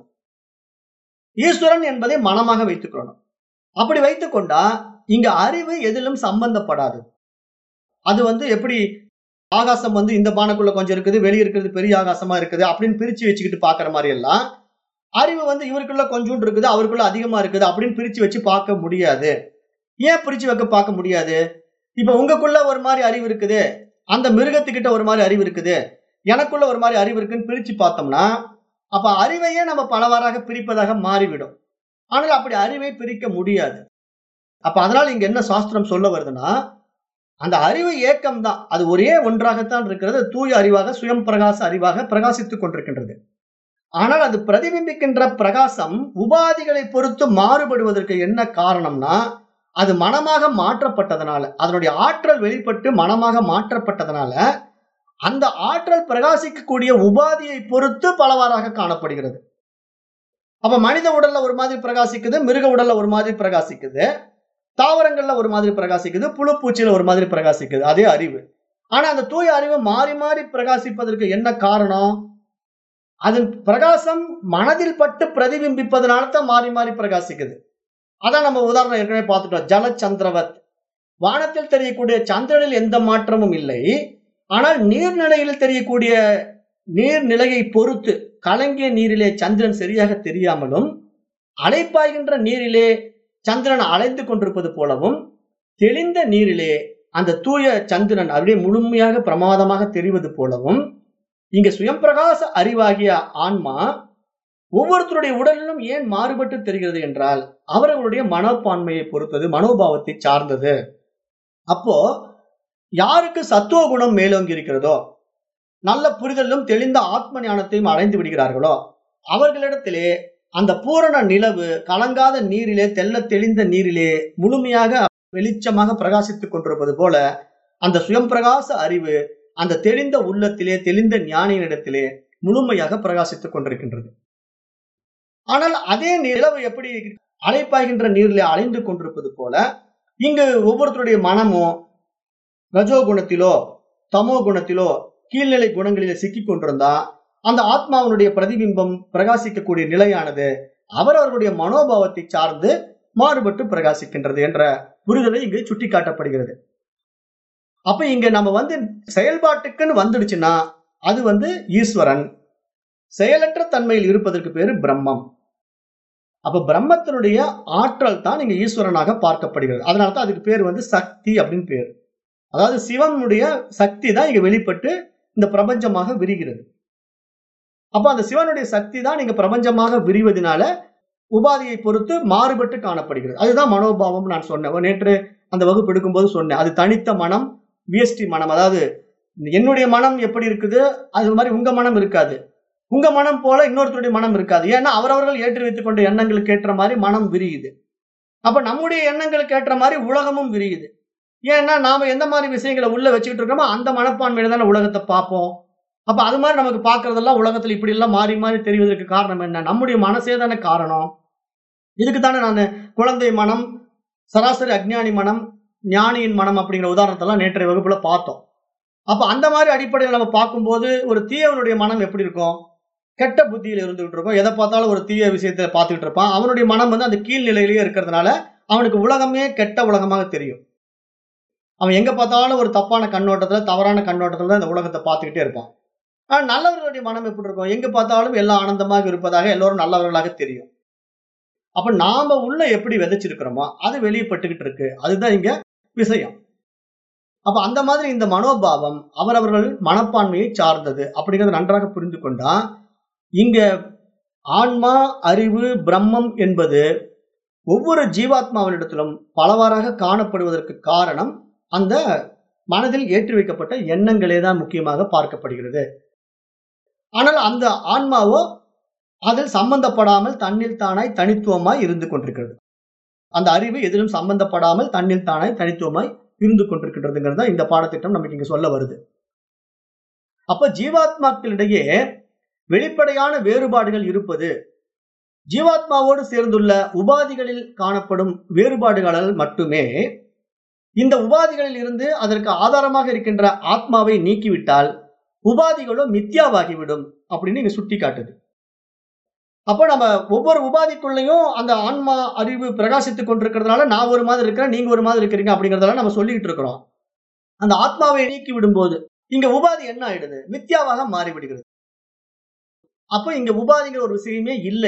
ஈஸ்வரன் என்பதை மனமாக வைத்துக்கணும் அப்படி வைத்துக்கொண்டா இங்க அறிவு எதிலும் சம்பந்தப்படாது அது வந்து எப்படி ஆகாசம் வந்து இந்த பானைக்குள்ள கொஞ்சம் இருக்குது வெளியே இருக்கிறது பெரிய ஆகாசமா இருக்குது அப்படின்னு பிரிச்சு வச்சுக்கிட்டு பாக்குற மாதிரி எல்லாம் அறிவு வந்து இவருக்குள்ள கொஞ்சோண்டு இருக்குது அவருக்குள்ள அதிகமா இருக்குது அப்படின்னு பிரிச்சு வச்சு பார்க்க முடியாது ஏன் பிரிச்சு வைக்க பார்க்க முடியாது இப்ப உங்களுக்குள்ள ஒரு மாதிரி அறிவு இருக்குது அந்த மிருகத்துக்கிட்ட ஒரு மாதிரி அறிவு இருக்குது எனக்குள்ள ஒரு மாதிரி அறிவு இருக்குன்னு பிரிச்சு பார்த்தோம்னா அப்ப அறிவையே நம்ம பலவாறாக பிரிப்பதாக மாறிவிடும் ஆனால் அப்படி அறிவை பிரிக்க முடியாது அப்ப அதனால இங்க என்ன சாஸ்திரம் சொல்ல வருதுன்னா அந்த அறிவு ஏக்கம் தான் அது ஒரே ஒன்றாகத்தான் இருக்கிறது தூய அறிவாக சுயம் பிரகாச அறிவாக பிரகாசித்துக் கொண்டிருக்கின்றது ஆனால் அது பிரதிபிம்பிக்கின்ற பிரகாசம் உபாதிகளை பொறுத்து மாறுபடுவதற்கு என்ன காரணம்னா அது மனமாக மாற்றப்பட்டதனால அதனுடைய ஆற்றல் வெளிப்பட்டு மனமாக மாற்றப்பட்டதனால அந்த ஆற்றல் பிரகாசிக்கக்கூடிய உபாதியை பொறுத்து பலவாறாக காணப்படுகிறது அப்ப மனித உடல்ல ஒரு மாதிரி பிரகாசிக்குது மிருக உடல்ல ஒரு மாதிரி பிரகாசிக்குது தாவரங்கள்ல ஒரு மாதிரி பிரகாசிக்குது புழு பூச்சியில ஒரு மாதிரி பிரகாசிக்குது அதே அறிவு ஆனா அந்த தூய அறிவு மாறி மாறி பிரகாசிப்பதற்கு என்ன காரணம் அதன் பிரகாசம் மனதில் பட்டு பிரதிபிம்பிப்பதனால தான் மாறி மாறி பிரகாசிக்குது அதான் நம்ம உதாரணம் ஏற்கனவே பார்த்துட்டோம் ஜலச்சந்திரவத் வானத்தில் தெரியக்கூடிய சந்திரனில் எந்த மாற்றமும் இல்லை ஆனால் நீர்நிலையில் தெரியக்கூடிய நீர்நிலையை பொறுத்து கலங்கிய நீரிலே சந்திரன் சரியாக தெரியாமலும் அலைப்பாய்கின்ற நீரிலே சந்திரன் அலைந்து கொண்டிருப்பது போலவும் தெளிந்த நீரிலே அந்த தூய சந்திரன் அப்படியே முழுமையாக பிரமாதமாக தெரிவது போலவும் இங்க சுயம்பிரகாச அறிவாகிய ஆன்மா ஒவ்வொருத்தருடைய உடலிலும் ஏன் மாறுபட்டு தெரிகிறது என்றால் அவர்களுடைய மனப்பான்மையை பொறுத்தது மனோபாவத்தை சார்ந்தது அப்போ யாருக்கு சத்துவ குணம் மேலோங்கி இருக்கிறதோ நல்ல புரிதலும் தெளிந்த ஆத்ம ஞானத்தையும் அடைந்து விடுகிறார்களோ அவர்களிடத்திலே அந்த பூரண நிலவு கலங்காத நீரிலே தெல்ல தெளிந்த நீரிலே முழுமையாக வெளிச்சமாக பிரகாசித்துக் கொண்டிருப்பது போல அந்த சுயம் பிரகாச அறிவு அந்த தெளிந்த உள்ளத்திலே தெளிந்த ஞானியினிடத்திலே முழுமையாக பிரகாசித்துக் கொண்டிருக்கின்றது ஆனால் அதே நிலவு எப்படி அலைப்பாய்கின்ற நீரிலே அலைந்து கொண்டிருப்பது போல இங்கு ஒவ்வொருத்தருடைய மனமும் ரஜோ குணத்திலோ தமோ குணத்திலோ கீழ்நிலை குணங்களிலே சிக்கிக் கொண்டிருந்தா அந்த ஆத்மாவினுடைய பிரதிபிம்பம் பிரகாசிக்கக்கூடிய நிலையானது அவரவர்களுடைய மனோபாவத்தை சார்ந்து மாறுபட்டு பிரகாசிக்கின்றது என்ற புரிதலை இங்கு சுட்டிக்காட்டப்படுகிறது அப்ப இங்க நம்ம வந்து செயல்பாட்டுக்குன்னு வந்துடுச்சுன்னா அது வந்து ஈஸ்வரன் செயலற்ற தன்மையில் இருப்பதற்கு பேரு பிரம்மம் அப்ப பிரம்மத்தினுடைய ஆற்றல் தான் இங்க ஈஸ்வரனாக பார்க்கப்படுகிறது அதனால தான் அதுக்கு பேர் வந்து சக்தி அப்படின்னு பேர் அதாவது சிவனுடைய சக்தி தான் இங்க வெளிப்பட்டு இந்த பிரபஞ்சமாக விரிகிறது அப்ப அந்த சிவனுடைய சக்தி தான் இங்க பிரபஞ்சமாக விரிவதனால உபாதியை பொறுத்து மாறுபட்டு காணப்படுகிறது அதுதான் மனோபாவம் நான் சொன்னேன் நேற்று அந்த வகுப்பு எடுக்கும்போது சொன்னேன் அது தனித்த மனம் விஎஸ்டி மனம் அதாவது என்னுடைய மனம் எப்படி இருக்குது அது மாதிரி உங்க மனம் இருக்காது உங்க மனம் போல இன்னொருத்தருடைய மனம் இருக்காது ஏன்னா அவரவர்கள் ஏற்றி வைத்துக் கொண்ட எண்ணங்களுக்கு ஏற்ற மாதிரி மனம் விரியுது அப்ப நம்முடைய எண்ணங்களுக்கு ஏற்ற மாதிரி உலகமும் விரியுது ஏன்னா நாம எந்த மாதிரி விஷயங்களை உள்ள வச்சுக்கிட்டு இருக்கோமோ அந்த மனப்பான்மையில தானே உலகத்தை பார்ப்போம் அப்ப அது மாதிரி நமக்கு பார்க்கறதெல்லாம் உலகத்துல இப்படி எல்லாம் மாறி மாறி தெரிவதற்கு காரணம் என்ன நம்முடைய மனசே தானே காரணம் இதுக்கு தானே நான் குழந்தை மனம் சராசரி அஜ்ஞானி மனம் ஞானியின் மனம் அப்படிங்கிற உதாரணத்தெல்லாம் நேற்றைய வகுப்புல பார்த்தோம் அப்ப அந்த மாதிரி அடிப்படையில் நம்ம பார்க்கும்போது ஒரு தீயவனுடைய மனம் எப்படி இருக்கும் கெட்ட புத்தியில் இருந்துகிட்டு இருக்கும் எதை பார்த்தாலும் ஒரு தீய விஷயத்தை பார்த்துக்கிட்டு இருப்பான் அவனுடைய மனம் வந்து அந்த கீழ்நிலையிலேயே இருக்கிறதுனால அவனுக்கு உலகமே கெட்ட உலகமாக தெரியும் அவன் எங்க பார்த்தாலும் ஒரு தப்பான கண்ணோட்டத்துல தவறான கண்ணோட்டத்துல தான் இந்த உலகத்தை பார்த்துக்கிட்டே இருப்பான் ஆனா நல்லவர்களுடைய மனம் எப்படி இருக்கும் எங்க பார்த்தாலும் எல்லாம் ஆனந்தமாக இருப்பதாக எல்லோரும் நல்லவர்களாக தெரியும் அப்ப நாம உள்ள எப்படி விதைச்சிருக்கிறோமோ அது வெளியப்பட்டுக்கிட்டு இருக்கு அதுதான் இங்க விஷயம் அப்ப அந்த மாதிரி இந்த மனோபாவம் அவரவர்கள் மனப்பான்மையை சார்ந்தது அப்படிங்கறத நன்றாக புரிந்து கொண்டா இங்க ஆன்மா அறிவு பிரம்மம் என்பது ஒவ்வொரு ஜீவாத்மாவினிடத்திலும் பலவாறாக காணப்படுவதற்கு காரணம் அந்த மனதில் ஏற்றி வைக்கப்பட்ட எண்ணங்களே தான் முக்கியமாக பார்க்கப்படுகிறது ஆனால் அந்த ஆன்மாவோ அதில் சம்பந்தப்படாமல் தன்னில் தானாய் தனித்துவமாய் இருந்து கொண்டிருக்கிறது அந்த அறிவு எதிலும் சம்பந்தப்படாமல் தன்னில் தானாய் தனித்துவமாய் இருந்து கொண்டிருக்கின்றதுங்கிறது தான் இந்த பாடத்திட்டம் நமக்கு இங்க சொல்ல வருது அப்ப ஜீவாத்மாக்களிடையே வெளிப்படையான வேறுபாடுகள் இருப்பது ஜீவாத்மாவோடு சேர்ந்துள்ள உபாதிகளில் காணப்படும் வேறுபாடுகளால் மட்டுமே இந்த உபாதிகளில் இருந்து அதற்கு ஆதாரமாக இருக்கின்ற ஆத்மாவை நீக்கிவிட்டால் உபாதிகளும் மித்யாவாகிவிடும் அப்படின்னு இங்க சுட்டி காட்டுது அப்போ நம்ம ஒவ்வொரு உபாதிக்குள்ளேயும் அந்த ஆன்மா அறிவு பிரகாசித்துக் கொண்டிருக்கிறதுனால நான் ஒரு மாதிரி இருக்கிறேன் நீங்க ஒரு மாதிரி இருக்கிறீங்க அப்படிங்கறதெல்லாம் நம்ம சொல்லிட்டு இருக்கிறோம் அந்த ஆத்மாவை நீக்கி விடும்போது இங்க உபாதி என்ன ஆயிடுது மித்யாவாக மாறிவிடுகிறது அப்போ இங்க உபாதிங்கிற ஒரு விஷயமே இல்லை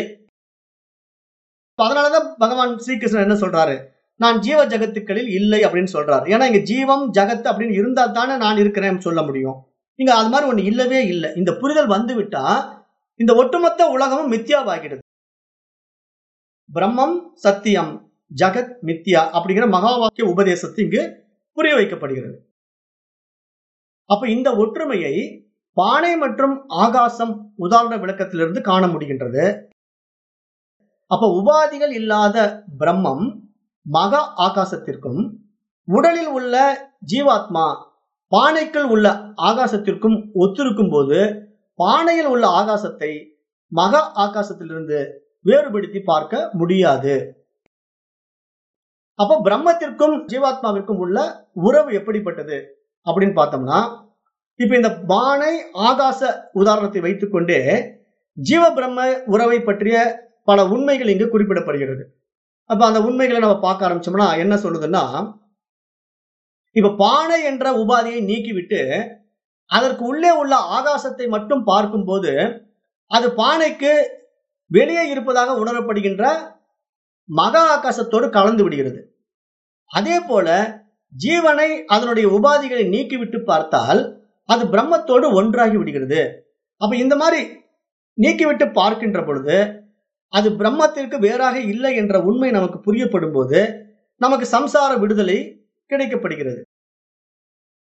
அதனாலதான் பகவான் ஸ்ரீகிருஷ்ணன் என்ன சொல்றாரு நான் ஜீவ ஜகத்துக்களில் இல்லை அப்படின்னு சொல்றாரு ஏன்னா இங்க ஜீவம் ஜகத் அப்படின்னு இருந்தா தானே நான் இருக்கிறேன் சொல்ல முடியும் இங்க அது மாதிரி ஒண்ணு இல்லவே இல்லை இந்த புரிதல் வந்து விட்டா இந்த ஒட்டுமொத்த உலகமும் மித்யாவாகிடுது பிரம்மம் சத்தியம் ஜகத் மித்யா அப்படிங்கிற மகா வாக்கிய உபதேசத்தை இங்கு புரிய வைக்கப்படுகிறது அப்ப இந்த ஒற்றுமையை பானை மற்றும் ஆகாசம் உதாரண விளக்கத்திலிருந்து காண முடிகின்றது அப்ப உபாதிகள் இல்லாத பிரம்மம் மகா ஆகாசத்திற்கும் உடலில் உள்ள ஜீவாத்மா பானைக்குள் உள்ள ஆகாசத்திற்கும் ஒத்திருக்கும் போது பானையில் உள்ள ஆகாசத்தை மகா ஆகாசத்திலிருந்து வேறுபடுத்தி பார்க்க முடியாது அப்ப பிரம்மத்திற்கும் ஜீவாத்மாவிற்கும் உள்ள உறவு எப்படிப்பட்டது அப்படின்னு பார்த்தோம்னா இப்ப இந்த பானை ஆகாச உதாரணத்தை வைத்துக்கொண்டே ஜீவ பிரம்ம உறவை பற்றிய பல உண்மைகள் இங்கு குறிப்பிடப்படுகிறது அப்ப அந்த உண்மைகளை நம்ம பார்க்க ஆரம்பிச்சோம்னா என்ன சொல்லுதுன்னா இப்ப பானை என்ற உபாதியை நீக்கிவிட்டு அதற்கு உள்ளே உள்ள ஆகாசத்தை மட்டும் பார்க்கும்போது அது பானைக்கு வெளியே இருப்பதாக உணரப்படுகின்ற மகா ஆகாசத்தோடு கலந்து விடுகிறது அதே போல ஜீவனை அதனுடைய உபாதிகளை நீக்கிவிட்டு பார்த்தால் அது பிரம்மத்தோடு ஒன்றாகி விடுகிறது அப்ப இந்த மாதிரி நீக்கிவிட்டு பார்க்கின்ற பொழுது அது பிரம்மத்திற்கு வேறாக இல்லை என்ற உண்மை நமக்கு புரியப்படும் போது நமக்கு சம்சார விடுதலை கிடைக்கப்படுகிறது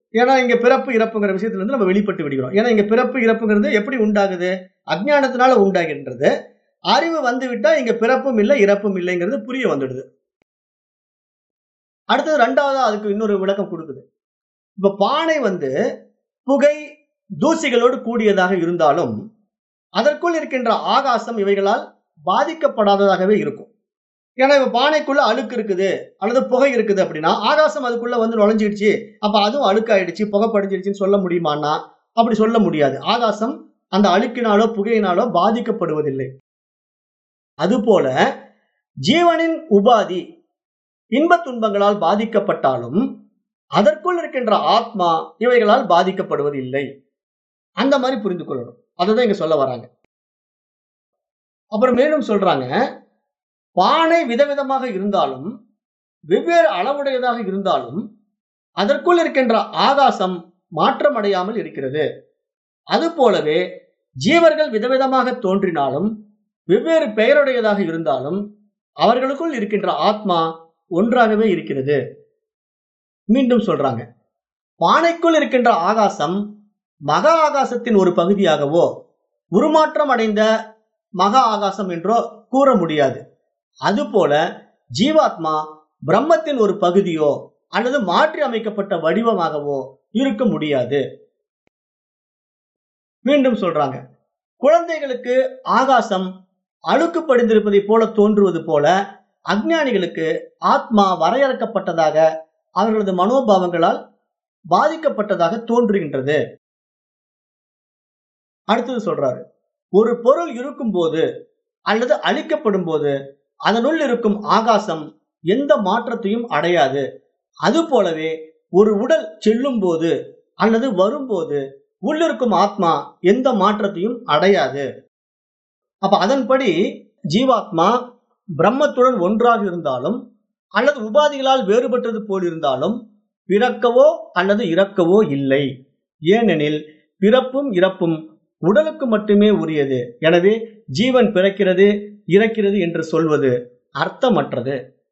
ஏன்னா இங்க பிறப்பு இறப்புங்கிற விஷயத்துல இருந்து நம்ம வெளிப்பட்டு விடுகிறோம் ஏன்னா இங்க பிறப்பு இறப்புங்கிறது எப்படி உண்டாகுது அஜ்ஞானத்தினால உண்டாகின்றது அறிவு வந்து விட்டா இங்க பிறப்பும் இல்லை இறப்பும் இல்லைங்கிறது புரிய வந்துடுது அடுத்தது ரெண்டாவதா அதுக்கு இன்னொரு விளக்கம் கொடுக்குது இப்ப பானை வந்து புகை தூசிகளோடு கூடியதாக இருந்தாலும் அதற்குள் இருக்கின்ற ஆகாசம் இவைகளால் பாதிக்கப்படாததாகவே இருக்கும் ஏன்னா இப்ப பானைக்குள்ள அழுக்கு இருக்குது அல்லது புகை இருக்குது அப்படின்னா ஆகாசம் அதுக்குள்ள வந்து நுழைஞ்சிடுச்சு அப்ப அதுவும் அழுக்காயிடுச்சு புகை படிஞ்சிடுச்சுன்னு சொல்ல முடியுமான்னா அப்படி சொல்ல முடியாது ஆகாசம் அந்த அழுக்கினாலோ புகையினாலோ பாதிக்கப்படுவதில்லை அதுபோல ஜீவனின் உபாதி இன்பத் துன்பங்களால் பாதிக்கப்பட்டாலும் அதற்குள் இருக்கின்ற ஆத்மா இவைகளால் பாதிக்கப்படுவது இல்லை அந்த மாதிரி புரிந்து கொள்ளணும் அதுதான் இங்க சொல்ல வராங்க அப்புறம் மேலும் சொல்றாங்க பானை விதவிதமாக இருந்தாலும் வெவ்வேறு அளவுடையதாக இருந்தாலும் அதற்குள் இருக்கின்ற ஆகாசம் மாற்றமடையாமல் இருக்கிறது அதுபோலவே ஜீவர்கள் விதவிதமாக தோன்றினாலும் வெவ்வேறு பெயருடையதாக இருந்தாலும் அவர்களுக்குள் இருக்கின்ற ஆத்மா ஒன்றாகவே இருக்கிறது மீண்டும் சொல்றாங்க பானைக்குள் இருக்கின்ற ஆகாசம் மகா ஆகாசத்தின் ஒரு பகுதியாகவோ உருமாற்றம் அடைந்த மகா ஆகாசம் என்றோ கூற முடியாது அதுபோல ஜீவாத்மா பிரம்மத்தின் ஒரு பகுதியோ அல்லது மாற்றி அமைக்கப்பட்ட வடிவமாகவோ இருக்க முடியாது மீண்டும் சொல்றாங்க குழந்தைகளுக்கு ஆகாசம் அழுக்கு படிந்திருப்பதை போல தோன்றுவது போல அஞ்ஞானிகளுக்கு ஆத்மா வரையறுக்கப்பட்டதாக அவர்களது மனோபாவங்களால் பாதிக்கப்பட்டதாக தோன்றுகின்றது அடுத்தது சொல்றாரு ஒரு பொருள் இருக்கும்போது அல்லது அழிக்கப்படும் போது அதனுள் இருக்கும் ஆகாசம் எந்த மாற்றத்தையும் அடையாது அது போலவே ஒரு உடல் செல்லும் போது அல்லது வரும்போது உள்ளிருக்கும் ஆத்மா எந்த மாற்றத்தையும் அடையாது அப்ப அதன்படி ஜீவாத்மா பிரம்மத்துடன் ஒன்றாக இருந்தாலும் அல்லது உபாதிகளால் வேறுபட்டது போல் இருந்தாலும் பிறக்கவோ அல்லது இறக்கவோ இல்லை ஏனெனில் பிறப்பும் இறப்பும் உடலுக்கு மட்டுமே உரியது எனவே ஜீவன் பிறக்கிறது இறக்கிறது என்று சொல்வது அர்த்தமற்றது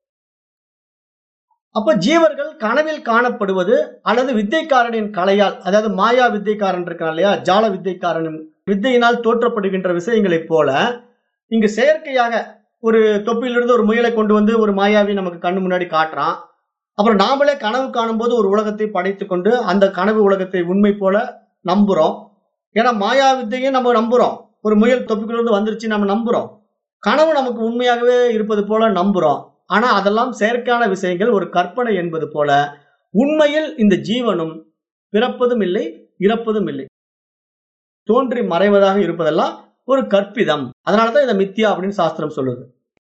அப்ப ஜீவர்கள் கனவில் காணப்படுவது அல்லது வித்தைக்காரனின் கலையால் அதாவது மாயா வித்தைக்காரன் இருக்கான் இல்லையா ஜால வித்தைக்காரனின் வித்தையினால் தோற்றப்படுகின்ற விஷயங்களைப் போல இங்கு செயற்கையாக ஒரு தொப்பிலிருந்து ஒரு முயலை கொண்டு வந்து ஒரு மாயாவி நமக்கு கண்ணு முன்னாடி காட்டுறான் அப்புறம் நாமளே கனவு காணும்போது ஒரு உலகத்தை படைத்து கொண்டு அந்த கனவு உலகத்தை உண்மை போல நம்புறோம் ஏன்னா மாயா வித்தையும் நம்ம நம்புறோம் ஒரு முயல் தொப்பிக்குள்ள வந்துருச்சு நம்ம நம்புறோம் கனவு நமக்கு உண்மையாகவே இருப்பது போல நம்புறோம் ஆனா அதெல்லாம் செயற்கையான விஷயங்கள் ஒரு கற்பனை என்பது போல உண்மையில் இந்த ஜீவனும் பிறப்பதும் இல்லை இறப்பதும் இல்லை தோன்றி மறைவதாக இருப்பதெல்லாம் ஒரு கற்பிதம் அதனாலதான் இதை மித்யா அப்படின்னு சாஸ்திரம் சொல்லுது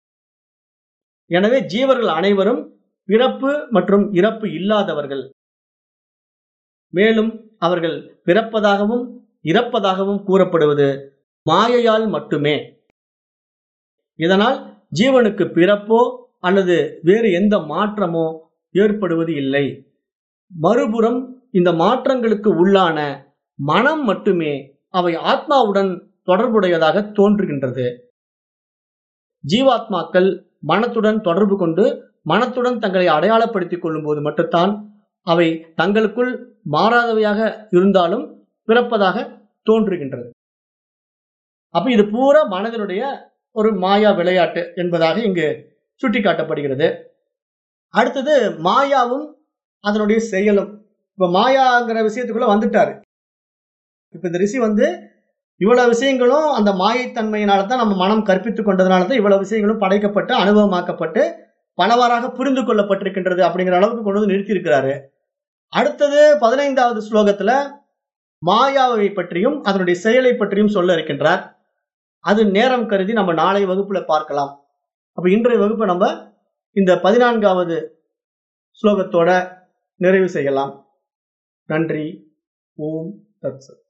எனவே ஜீவர்கள் அனைவரும் பிறப்பு மற்றும் இறப்பு இல்லாதவர்கள் மேலும் அவர்கள் பிறப்பதாகவும் இறப்பதாகவும் கூறப்படுவது மாயையால் மட்டுமே இதனால் ஜீவனுக்கு பிறப்போ அல்லது வேறு எந்த மாற்றமோ ஏற்படுவது இல்லை மறுபுறம் இந்த மாற்றங்களுக்கு உள்ளான மனம் மட்டுமே அவை ஆத்மாவுடன் தொடர்புடையதாக தோன்றுகின்றது ஜீவாத்மாக்கள் மனத்துடன் தொடர்பு கொண்டு மனத்துடன் தங்களை அடையாளப்படுத்திக் கொள்ளும் போது மட்டும்தான் அவை தங்களுக்குள் மாறாதவையாக இருந்தாலும் பிறப்பதாக தோன்றுகின்றது அப்ப இது பூரா மனதினுடைய ஒரு மாயா விளையாட்டு என்பதாக இங்கு சுட்டிக்காட்டப்படுகிறது அடுத்தது மாயாவும் அதனுடைய செயலும் இப்ப மாயாங்கிற விஷயத்துக்குள்ள வந்துட்டாரு இப்ப இந்த ரிஷி வந்து இவ்வளவு விஷயங்களும் அந்த மாயைத்தன்மையினால தான் நம்ம மனம் கற்பித்துக் கொண்டதுனால தான் இவ்வளவு விஷயங்களும் படைக்கப்பட்டு அனுபவமாக்கப்பட்டு பலவாறாக புரிந்து கொள்ளப்பட்டிருக்கின்றது அப்படிங்கிற அளவுக்கு கொண்டு வந்து நிறுத்தி இருக்கிறாரு அடுத்தது பதினைந்தாவது ஸ்லோகத்துல மாயாவை பற்றியும் அதனுடைய செயலை பற்றியும் சொல்ல இருக்கின்றார் அது நேரம் கருதி நம்ம நாளை வகுப்புல பார்க்கலாம் அப்ப இன்றைய வகுப்பை நம்ம இந்த பதினான்காவது ஸ்லோகத்தோட நிறைவு செய்யலாம் நன்றி ஓம் தத்சத்